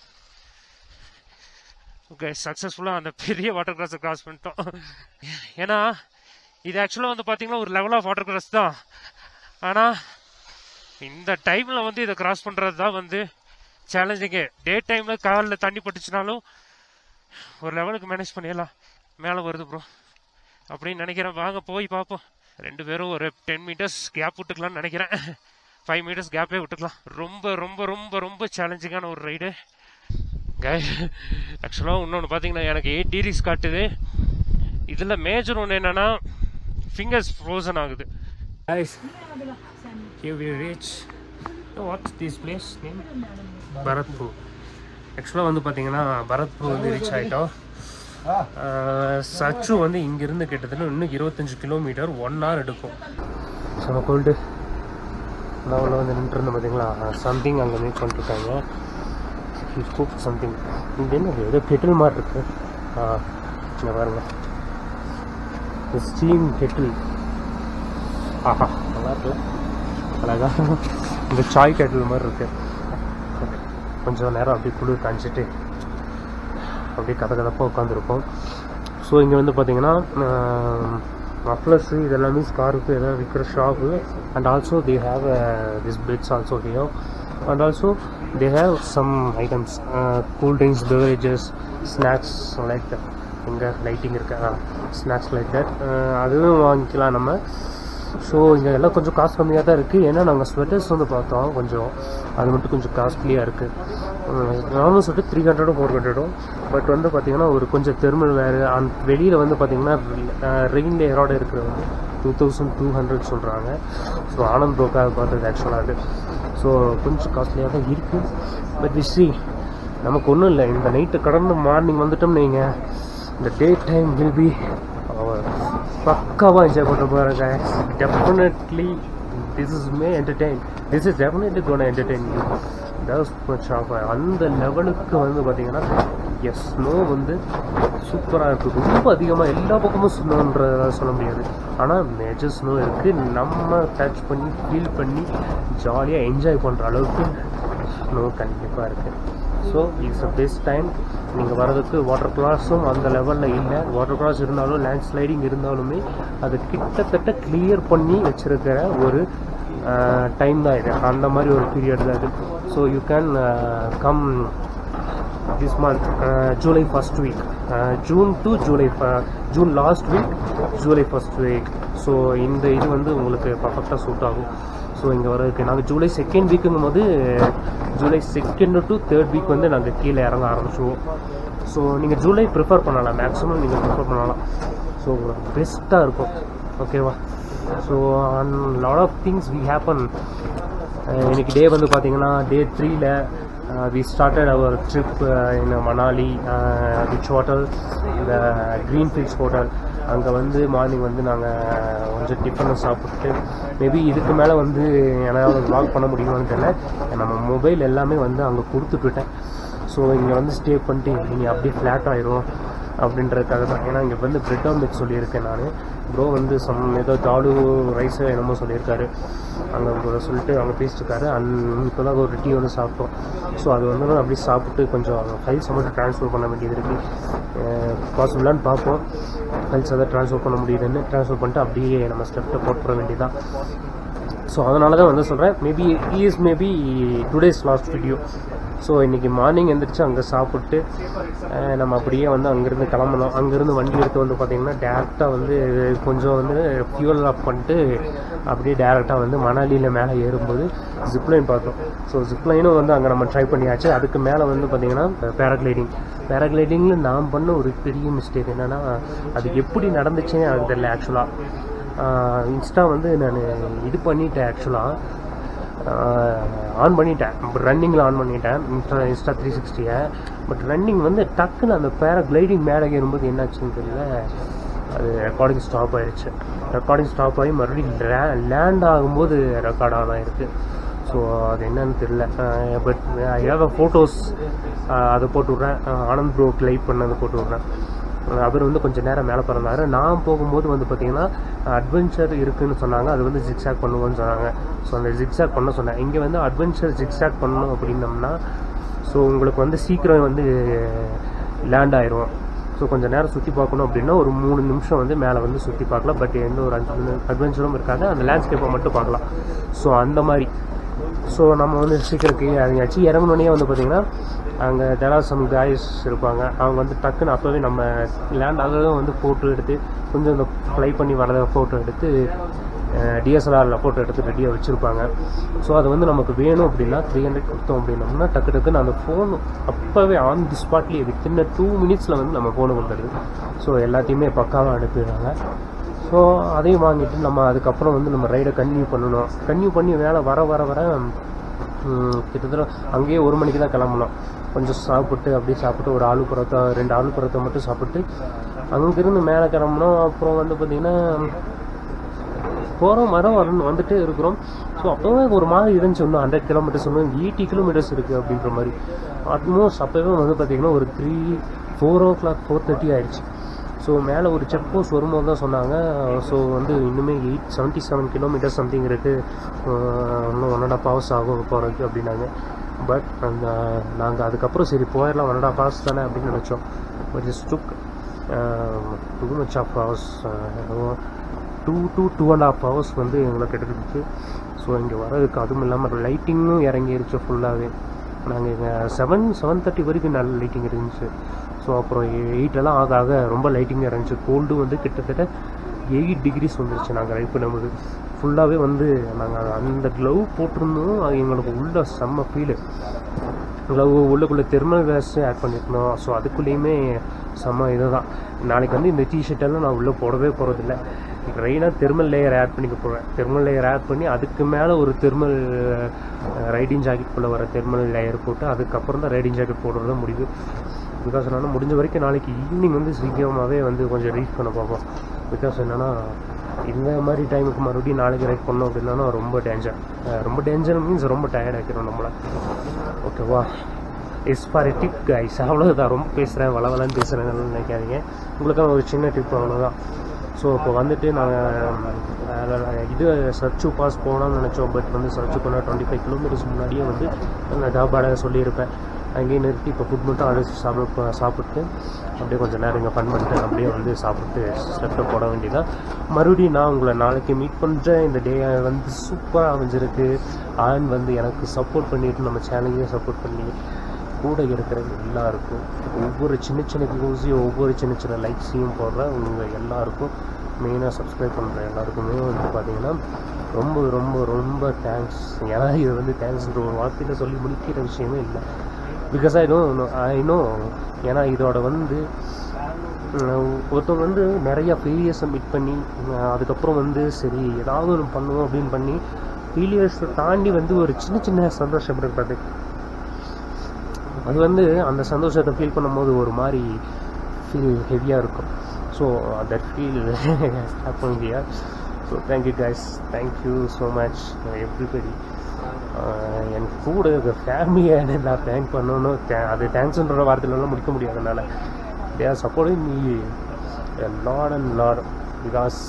ஓகே சக்ஸஸ்ஃபுல்லாக அந்த பெரிய வாட்டர் கிராஸை கிராஸ் பண்ணிட்டோம் ஏன்னா இது ஆக்சுவலாக வந்து பார்த்தீங்கன்னா ஒரு லெவல் ஆஃப் வாட்டர் கிராஸ் தான் ஆனால் இந்த டைமில் வந்து இதை கிராஸ் பண்ணுறது தான் வந்து சேலஞ்சிங்கு டே டைமில் காலில் தண்ணி பட்டுச்சுனாலும் ஒரு லெவலுக்கு மேனேஜ் பண்ணிடலாம் மேலே வருது ப்ரோ அப்படின்னு நினைக்கிறேன் வாங்க போய் பார்ப்போம் ரெண்டு பேரும் ஒரு டென் மீட்டர்ஸ் கேப் விட்டுக்கலாம்னு நினைக்கிறேன் ஃபைவ் மீட்டர்ஸ் கேப்பே விட்டுக்கலாம் ரொம்ப ரொம்ப ரொம்ப ரொம்ப சேலஞ்சிங்கான ஒரு ரைடு ஆக்சுவலாக இன்னொன்று பார்த்தீங்கன்னா எனக்கு எயிட் டிகிரிஸ் காட்டுது இதில் மேஜர் ஒன்று என்னென்னா ஃபிங்கர்ஸ் ஃப்ரோசன் ஆகுது Guys, here we reach. Oh, what's this place name? Bharatpur ஆக்சுவலாக வந்து பார்த்தீங்கன்னா பரத்பூர் வந்து ரீச் ஆகிட்டோம் சச்சு வந்து இங்கேருந்து கிட்டத்தட்ட இன்னும் இருபத்தஞ்சு கிலோமீட்டர் ஒன் ஹவர் எடுக்கும் நம்ம கோல்டு லெவலில் வந்து நின்றுருந்தோம் பார்த்தீங்களா சம்திங் அங்கே மீட் பண்ணிருக்காங்க ஸ்கூப் சம்திங் இது என்ன இது? ஏதோ கெட்டில் மாதிரி இருக்கு ஆ இங்கே பாருங்க ஸ்டீம் கெட்டில் ஆஹா நல்லா இருக்குல்ல அழகா இந்த சாய் கெட்டில் மாதிரி இருக்கு கொஞ்சம் நேரம் அப்படியே குளிர் காஞ்சிட்டு அப்படியே கதை கதப்பாக உட்காந்துருப்போம் ஸோ இங்கே வந்து பார்த்தீங்கன்னா மஃப்ளர்ஸு இது எல்லாமே ஸ்கார்ஃபு எதாவது விற்கிற shop and also they have this beds also here and also they have some items cool drinks beverages snacks like that இங்கே லைட்டிங் இருக்கா ஸ்நாக்ஸ் லைக் தட் அதுவும் வாங்கிக்கலாம் நம்ம ஸோ இங்கே எல்லாம் கொஞ்சம் காசு கம்மியாக தான் இருக்குது ஏன்னா நாங்கள் ஸ்வெட்டர்ஸ் வந்து பார்த்தோம் கொஞ்சம் அது மட்டும் கொஞ்சம் காஸ்ட்லியாக இருக்குது நானும் சொல்லிட்டு த்ரீ ஹண்ட்ரடும் ஃபோர் ஹண்ட்ரடும் பட் வந்து பார்த்தீங்கன்னா ஒரு கொஞ்சம் தெர்மல் வேறு அண்ட் வெளியில் வந்து பார்த்தீங்கன்னா ரெயின் லேயரோட இருக்கிற வந்து டூ தௌசண்ட் டூ ஹண்ட்ரட் சொல்கிறாங்க ஸோ ஆனந்த் ப்ரோக்காக பார்த்தது ஆக்சுவலாக அது ஸோ கொஞ்சம் காஸ்ட்லியாக தான் இருக்குது பட் வி நமக்கு ஒன்றும் இல்லை இந்த நைட்டு கடந்து மார்னிங் வந்துட்டோம்னு நீங்கள் இந்த டே டைம் வில் பி பக்காவாக என்ஜாய் பண்ணுற பாருங்க definitely this is may entertain this is definitely gonna entertain you that's much of அந்த லெவலுக்கு வந்து பார்த்தீங்கன்னா எஸ் ஸ்னோ வந்து சூப்பராக இருக்குது ரொம்ப அதிகமாக எல்லா பக்கமும் ஸ்னோன்றத சொல்ல முடியாது ஆனால் மேஜர் ஸ்னோ இருக்குது நம்ம டச் பண்ணி ஃபீல் பண்ணி ஜாலியாக என்ஜாய் பண்ணுற அளவுக்கு ஸ்னோ கண்டிப்பாக இருக்குது so it's a best time நீங்கள் வர்றதுக்கு வாட்டர் கிளாஸும் அந்த லெவலில் இல்லை வாட்டர் கிளாஸ் இருந்தாலும் லேண்ட் ஸ்லைடிங் இருந்தாலுமே அது கிட்டத்தட்ட கிளியர் பண்ணி வச்சிருக்கிற ஒரு டைம் தான் இது அந்த மாதிரி ஒரு பீரியட் தான் இது so you can come this month July first week June to July June last week July first week so இந்த இது வந்து உங்களுக்கு பர்ஃபெக்டாக சூட் ஆகும் ஸோ இங்கே வரதுக்கு நாங்கள் ஜூலை செகண்ட் வீக்குங்கும் போது July second to third week வந்து நாங்கள் கீழே இறங்க ஆரம்பிச்சுவோம் ஸோ நீங்கள் ஜூலை ப்ரிஃபர் பண்ணலாம் மேக்ஸிமம் நீங்கள் ப்ரிஃபர் பண்ணலாம் ஸோ பெஸ்ட்டாக இருக்கும் ஓகேவா so on lot of things we happen இன்னைக்கு டே வந்து பார்த்தீங்கன்னா டே த்ரீல we started our trip in Manali reach hotel இந்த க்ரீன் ஃபீல்ட்ஸ் ஹோட்டல் அங்கே வந்து மார்னிங் வந்து நாங்கள் கொஞ்சம் டிஃபனை சாப்பிட்டு மேபி இதுக்கு மேலே வந்து என்னால் வ்ளாக் பண்ண முடியுமான்னு தெரியல நம்ம மொபைல் எல்லாமே வந்து அங்கே கொடுத்துட்டுட்டேன் ஸோ இங்கே வந்து ஸ்டே பண்ணிட்டு நீங்கள் அப்படியே ஃப்ளாட் ஆயிரும் அப்படின்றதுக்காக தான் ஏன்னா இங்கே வந்து பிரெட் ஆம்லெட் சொல்லியிருக்கேன் நான் ப்ரோ வந்து சம் ஏதோ தாடு ரைஸோ என்னமோ சொல்லியிருக்காரு அங்கே ப்ரோ சொல்லிட்டு அவங்க பேசிட்டுருக்காரு அண்ட் இப்போ தான் ஒரு டீ வந்து சாப்பிட்டோம் ஸோ அது வந்து அப்படியே சாப்பிட்டு கொஞ்சம் ஃபைல்ஸ் மட்டும் ட்ரான்ஸ்ஃபர் பண்ண வேண்டியது இருக்குது பாசிபிளான்னு பார்ப்போம் ஃபைல்ஸ் எதாவது ட்ரான்ஸ்ஃபர் பண்ண முடியுதுன்னு ட்ரான்ஸ்ஃபர் பண்ணிட்டு அப்படியே நம்ம ஸ்டெப்ட்டை போட்டுற வேண்டியதான் ஸோ அதனால தான் வந்து சொல்கிறேன் maybe is maybe today's last video so இன்றைக்கி மார்னிங் எந்திரிச்சு அங்கே சாப்பிட்டு அஹ், நம்ம அப்படியே வந்து அங்கேருந்து கிளம்பணும் அங்கேருந்து வண்டி எடுத்து வந்து பார்த்திங்கன்னா டேரெக்டாக வந்து கொஞ்சம் வந்து ஃபியூல் ஆஃப் பண்ணிட்டு அப்படியே டேரெக்டாக வந்து மணாலியில் மேலே ஏறும்போது ஜிப்லைன் பார்த்தோம் ஸோ ஜிப்லைனும் வந்து அங்கே நம்ம ட்ரை பண்ணியாச்சு அதுக்கு மேலே வந்து பார்த்திங்கன்னா பேராக்ளைடிங் பேராக்ளைடிங்கில் நான் பண்ண ஒரு பெரிய மிஸ்டேக் என்னென்னா அது எப்படி நடந்துச்சுன்னு எனக்கு தெரியல ஆக்சுவலாக இன்ஸ்டா வந்து நான் இது பண்ணிட்டேன் ஆக்சுவலாக ஆன் பண்ணிட்டேன் ரன்னிங்கில் ஆன் பண்ணிட்டேன் இன்ஸ்டா இன்ஸ்டா த்ரீ சிக்ஸ்டியை பட் ரன்னிங் வந்து டக்குன்னு அந்த பேராக்ளைடிங் மேலே ஏறும்போது என்னாச்சுன்னு தெரியல அது ரெக்கார்டிங் ஸ்டாப் ஆயிடுச்சு ரெக்கார்டிங் ஸ்டாப் ஆகி மறுபடியும் லேண்ட் ஆகும்போது ரெக்கார்ட் ஆன் ஆயிருக்கு ஸோ அது என்னன்னு தெரியல பட் ஐ ஹேவ் ஃபோட்டோஸ் அதை போட்டு விட்றேன் ஆனந்த் ப்ரோக்கு லைக் பண்ணதை போட்டு விட்றேன் அவர் வந்து கொஞ்சம் நேரம் மேலே பிறந்தாரு நான் போகும்போது வந்து பார்த்தீங்கன்னா அட்வென்ச்சர் இருக்குன்னு சொன்னாங்க அது வந்து ஜிக்ஸாக் பண்ணுவோன்னு சொன்னாங்க ஸோ அந்த ஜிக்ஸாக் பண்ண சொன்னேன் இங்கே வந்து அட்வென்ச்சர் ஜிக்ஸாக் பண்ணணும் அப்படின்னம்னா ஸோ உங்களுக்கு வந்து சீக்கிரம் வந்து லேண்ட் ஆயிரும் ஸோ கொஞ்சம் நேரம் சுற்றி பார்க்கணும் அப்படின்னா ஒரு மூணு நிமிஷம் வந்து மேலே வந்து சுற்றி பார்க்கலாம் பட் எந்த ஒரு அட்வென்ச்சரும் இருக்காது அந்த லேண்ட்ஸ்கேப்பை மட்டும் பார்க்கலாம் ஸோ அந்த மாதிரி ஸோ நம்ம வந்து சீக்கிரம் கீழே இறங்கியாச்சு இறங்கினோடனே வந்து பார்த்திங்கன்னா அங்கே தெர் ஆர் சம் காய்ஸ் இருப்பாங்க அவங்க வந்து டக்குன்னு அப்போவே நம்ம லேண்ட் ஆகிறதும் வந்து ஃபோட்டோ எடுத்து கொஞ்சம் இந்த ஃப்ளை பண்ணி வரத ஃபோட்டோ எடுத்து டிஎஸ்எல்ஆரில் ஃபோட்டோ எடுத்து ரெடியாக வச்சுருப்பாங்க ஸோ அது வந்து நமக்கு வேணும் அப்படின்னா த்ரீ ஹண்ட்ரட் கொடுத்தோம் அப்படின்னம்னா டக்கு டக்குன்னு அந்த ஃபோன் அப்போவே ஆன் தி ஸ்பாட்லேயே வித்தின் டூ மினிட்ஸில் வந்து நம்ம ஃபோனு கொடுத்துருது ஸோ எல்லாத்தையுமே பக்காவாக அனுப்பிடுறாங்க ஸோ அதையும் வாங்கிட்டு நம்ம அதுக்கப்புறம் வந்து நம்ம ரைடை கன்டினியூ பண்ணணும் கன்டினியூ பண்ணி வேலை வர வர வர ம், கிட்டத்தட்ட அங்கேயே ஒரு மணிக்கு தான் கிளம்பணும் கொஞ்சம் சாப்பிட்டு அப்படியே சாப்பிட்டு ஒரு ஆலு பரோட்டா ரெண்டு ஆலு பரோட்டா மட்டும் சாப்பிட்டு அங்கேருந்து மேலே கிளம்பணும் அப்புறம் வந்து பார்த்திங்கன்னா போகிறோம் மரம் வரணும் வந்துட்டே இருக்கிறோம் ஸோ அப்போவே ஒரு மாதிரி இருந்துச்சு இன்னும் ஹண்ட்ரட் கிலோமீட்டர்ஸ் இன்னும் எயிட்டி கிலோமீட்டர்ஸ் இருக்குது அப்படின்ற மாதிரி ஆல்மோஸ்ட் அப்போவே வந்து பார்த்திங்கன்னா ஒரு three four o'clock four thirty ஆயிடுச்சு ஸோ மேலே ஒரு செக் போஸ்ட் வரும்போது தான் சொன்னாங்க ஸோ வந்து இன்னுமே eight seventy seven kilometre something இருக்குது இன்னும் ஒன் அண்ட் ஆஃப் ஹவர்ஸ் ஆகும் போகிறதுக்கு அப்படின்னாங்க பட் அந்த நாங்கள் அதுக்கப்புறம் சரி போயிடலாம் ஒன் அண்ட் ஆஃப் ஹவர்ஸ் தானே அப்படின்னு நினச்சோம் but is took too much of hours two two two and half hours வந்து எங்களுக்கு எடுத்துருச்சு ஸோ இங்கே வர்றதுக்கு அதுவும் இல்லாமல் லைட்டிங்கும் இறங்கிருச்சு ஃபுல்லாகவே நாங்கள் இங்கே செவன் செவன் தேர்ட்டி வரைக்கும் நல்ல லைட்டிங் இருந்துச்சு ஸோ அப்புறம் எயிட்டெல்லாம் ஆக ஆக ரொம்ப லைட்டிங் இறங்குச்சு கோல்டு வந்து கிட்டத்தட்ட எயிட் டிகிரிஸ் வந்துருச்சு நாங்கள் ரைட் பண்ணும்போது ஃபுல்லாகவே வந்து நாங்கள் அந்த க்ளவ் போட்டிருந்தோம் அது எங்களுக்கு உள்ள செம்ம ஃபீலு க்ளவ் உள்ளுக்குள்ளே தெர்மல் கிளாஸ் ஆட் பண்ணியிருந்தோம் ஸோ அதுக்குள்ளேயுமே செம்ம இதுதான் நாளைக்கு வந்து இந்த டிஷர்ட் எல்லாம் நான் உள்ளே போடவே போகிறதில்ல ட்ரெயினாக தெர்மல் லேயர் ஆட் பண்ணிக்க போகிறேன் தெர்மல் லேயர் ஆட் பண்ணி அதுக்கு மேலே ஒரு தெர்மல் ரைடிங் ஜாக்கெட்குள்ளே வர தெர்மல் லேயர் போட்டு அதுக்கப்புறம் தான் ரைடிங் ஜாக்கெட் போடுறது தான் முடியுது பிகாஸ் என்னன்னா முடிஞ்ச வரைக்கும் நாளைக்கு ஈவினிங் வந்து சீக்கிரமாகவே வந்து கொஞ்சம் ரீச் பண்ண பார்ப்போம் பிகாஸ் என்னென்னா இந்த மாதிரி டைமுக்கு மறுபடியும் நாளைக்கு ரைட் பண்ணோம் அப்படின்னா ரொம்ப டேஞ்சர் ரொம்ப டேஞ்சர் மீன்ஸ் ரொம்ப டயர்ட் ஆக்கிடும் நம்மளை ஓகேவா இஸ் ஃபார் டிப் கைஸ் அவ்வளோதான் ரொம்ப பேசுகிறேன் வளவலன்னு பேசுகிறேன்னு நினைக்காதீங்க உங்களுக்கான ஒரு சின்ன டிப் அவ்வளோதான் ஸோ இப்போ வந்துட்டு நாங்கள் இது சர்ச்சு பாஸ் போகலாம்னு நினச்சோம் பட் வந்து சர்ச்சு பண்ண டுவெண்ட்டி ஃபைவ் கிலோமீட்டர்ஸ் முன்னாடியே வந்து நான் டாபாட சொல்லியிருப்பேன் அங்கேயே நிறுத்தி இப்போ ஃபுட் மட்டும் அழைச்சி சாப்பிட சாப்பிட்டு அப்படியே கொஞ்சம் நேரம் இங்கே ஃபன் பண்ணிட்டு அப்படியே வந்து சாப்பிட்டு ஸ்டெப்பை போட வேண்டியதான் மறுபடியும் நான் உங்களை நாளைக்கு மீட் பண்ணுறேன் இந்த டே வந்து சூப்பராக அமைஞ்சிருக்கு ஆன் வந்து எனக்கு சப்போர்ட் பண்ணிட்டு நம்ம சேனலையும் சப்போர்ட் பண்ணி கூட இருக்கிற எல்லாருக்கும் ஒவ்வொரு சின்ன சின்ன வியூஸையும் ஒவ்வொரு சின்ன சின்ன லைக்ஸையும் போடுற உங்கள் எல்லாருக்கும் மெயினாக சப்ஸ்கிரைப் பண்ணுற எல்லாருக்குமே வந்து பார்த்தீங்கன்னா ரொம்ப ரொம்ப ரொம்ப தேங்க்ஸ் ஏன்னா இது வந்து தேங்க்ஸ்ன்ற ஒரு வார்த்தையில் சொல்லி முடிக்கிற விஷயமே இல்லை because I know I know ஏன்னா இதோட வந்து அஹ், ஒருத்தவங்க வந்து நிறையா ஃபெயிலியர்ஸை மீட் பண்ணி அஹ், அதுக்கப்புறம் வந்து சரி ஏதாவது ஒன்று பண்ணுவோம் அப்படின்னு பண்ணி ஃபெயிலியர்ஸை தாண்டி வந்து ஒரு சின்ன சின்ன சந்தோஷம் இருக்கிறது அது வந்து அந்த சந்தோஷத்தை ஃபீல் பண்ணும்போது ஒரு மாதிரி ஃபீல் ஹெவியாக இருக்கும் so that feel happen here so thank you guys thank you so much everybody என் கூட இருக்க ஃபேமிலியை நான் தேங்க் பண்ணணும் தே- அது தேங்க்ஸ்ன்ற வார்த்தையிலலாம் முடிக்க முடியாது என்னால் they are supporting me lot and lot because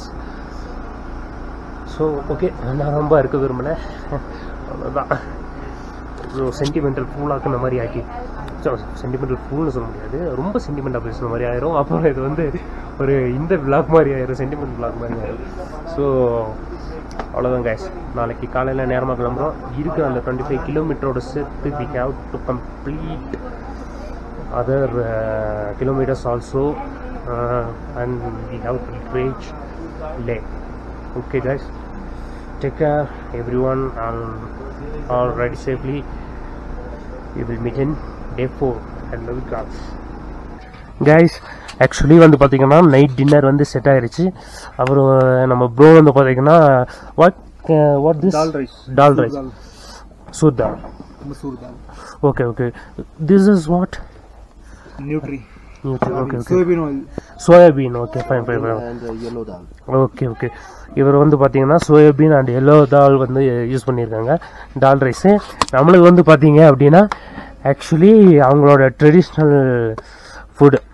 so okay நான் ரொம்ப இருக்க விரும்பலை அவ்வளோதான் ஸோ சென்டிமெண்டல் ஃபூலாக்குன மாதிரி ஆக்கி ஸோ சென்டிமெண்டல் ஃபூல்னு சொல்ல முடியாது ரொம்ப சென்டிமெண்ட்டாக பேசுன மாதிரி ஆயிரும் அப்புறம் இது வந்து ஒரு இந்த விளாக் மாதிரி ஆயிரும் சென்டிமெண்ட் விளாக் மாதிரி ஆயிரும் ஸோ அவ்வளோதான் கைஸ் நாளைக்கு காலையில் நேரமாக கிளம்புறோம் இருக்கிற அந்த டுவெண்ட்டி ஃபைவ் கிலோமீட்டரோட சேர்த்து we have to complete other kilometres also and we have to reach Leh okay guys take care everyone and all ride safely we will meet in day 4 and love you guys guys actually வந்து பார்த்தீங்கன்னா நைட் டின்னர் வந்து செட் ஆயிருச்சு அப்புறம் நம்ம ப்ரோ வந்து பார்த்தீங்கன்னா what what this dal rice dal rice சூத் dal masoor dal okay okay this is what nutri okay okay okay soybean oil soybean okay fine fine fine and yellow dal okay okay இவர் வந்து பார்த்தீங்கன்னா சோயாபீன் அண்ட் எல்லோ தால் வந்து யூஸ் பண்ணியிருக்காங்க டால் ரைஸு நம்மளுக்கு வந்து பார்த்தீங்க அப்படின்னா ஆக்சுவலி அவங்களோட ட்ரெடிஷ்னல் ஃபுட்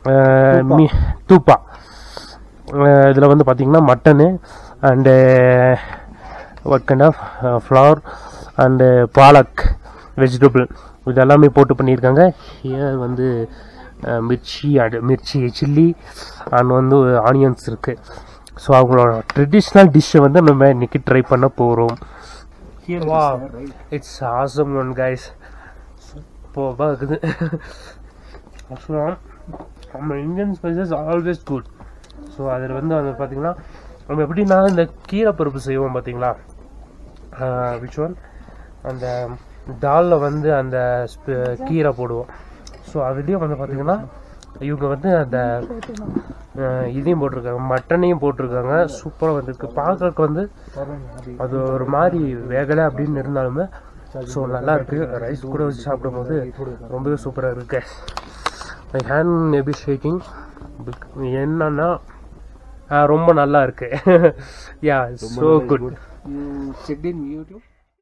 அஹ், மீ தூப்பா இதில் வந்து பார்த்தீங்கன்னா mutton and what kind of flower and palak vegetable இது எல்லாமே போட்டு பண்ணியிருக்காங்க ஹியர் வந்து அஹ், மிர்ச்சி அடு மிர்ச்சி சில்லி அண்ட் வந்து ஆனியன்ஸ் இருக்குது ஸோ அவங்களோட ட்ரெடிஷ்னல் டிஷ்ஷை வந்து நம்ம இன்னைக்கு ட்ரை பண்ண போகிறோம் Here it is, Wow. sir, right? It's awesome one guys சூப்பராக இருக்குது ஆக்சுவலாக நம்ம Indian spices always good so அதில் வந்து அது பார்த்தீங்கன்னா நம்ம எப்படின்னா இந்த கீரை பருப்பு செய்வோம் பார்த்தீங்களா விச் ஒன் அந்த டாலில் வந்து அந்த ஸ்ப- கீரை போடுவோம் ஸோ அதுலேயும் வந்து பார்த்தீங்கன்னா இவங்க வந்து அந்த அஹ், இதையும் போட்டிருக்காங்க மட்டனையும் போட்டிருக்காங்க சூப்பராக வந்திருக்கு பார்க்கறதுக்கு வந்து அது ஒரு மாதிரி வேகலை அப்படின்னு இருந்தாலுமே ஸோ நல்லா இருக்கு ரைஸ் கூட வச்சு சாப்பிடும்போது ரொம்பவே சூப்பராக இருக்கு மை ஹேண்ட் மேபி ஷேக்கிங் என்னன்னா ஆஹ், ரொம்ப நல்லா இருக்கு yeah so good You checked in YouTube?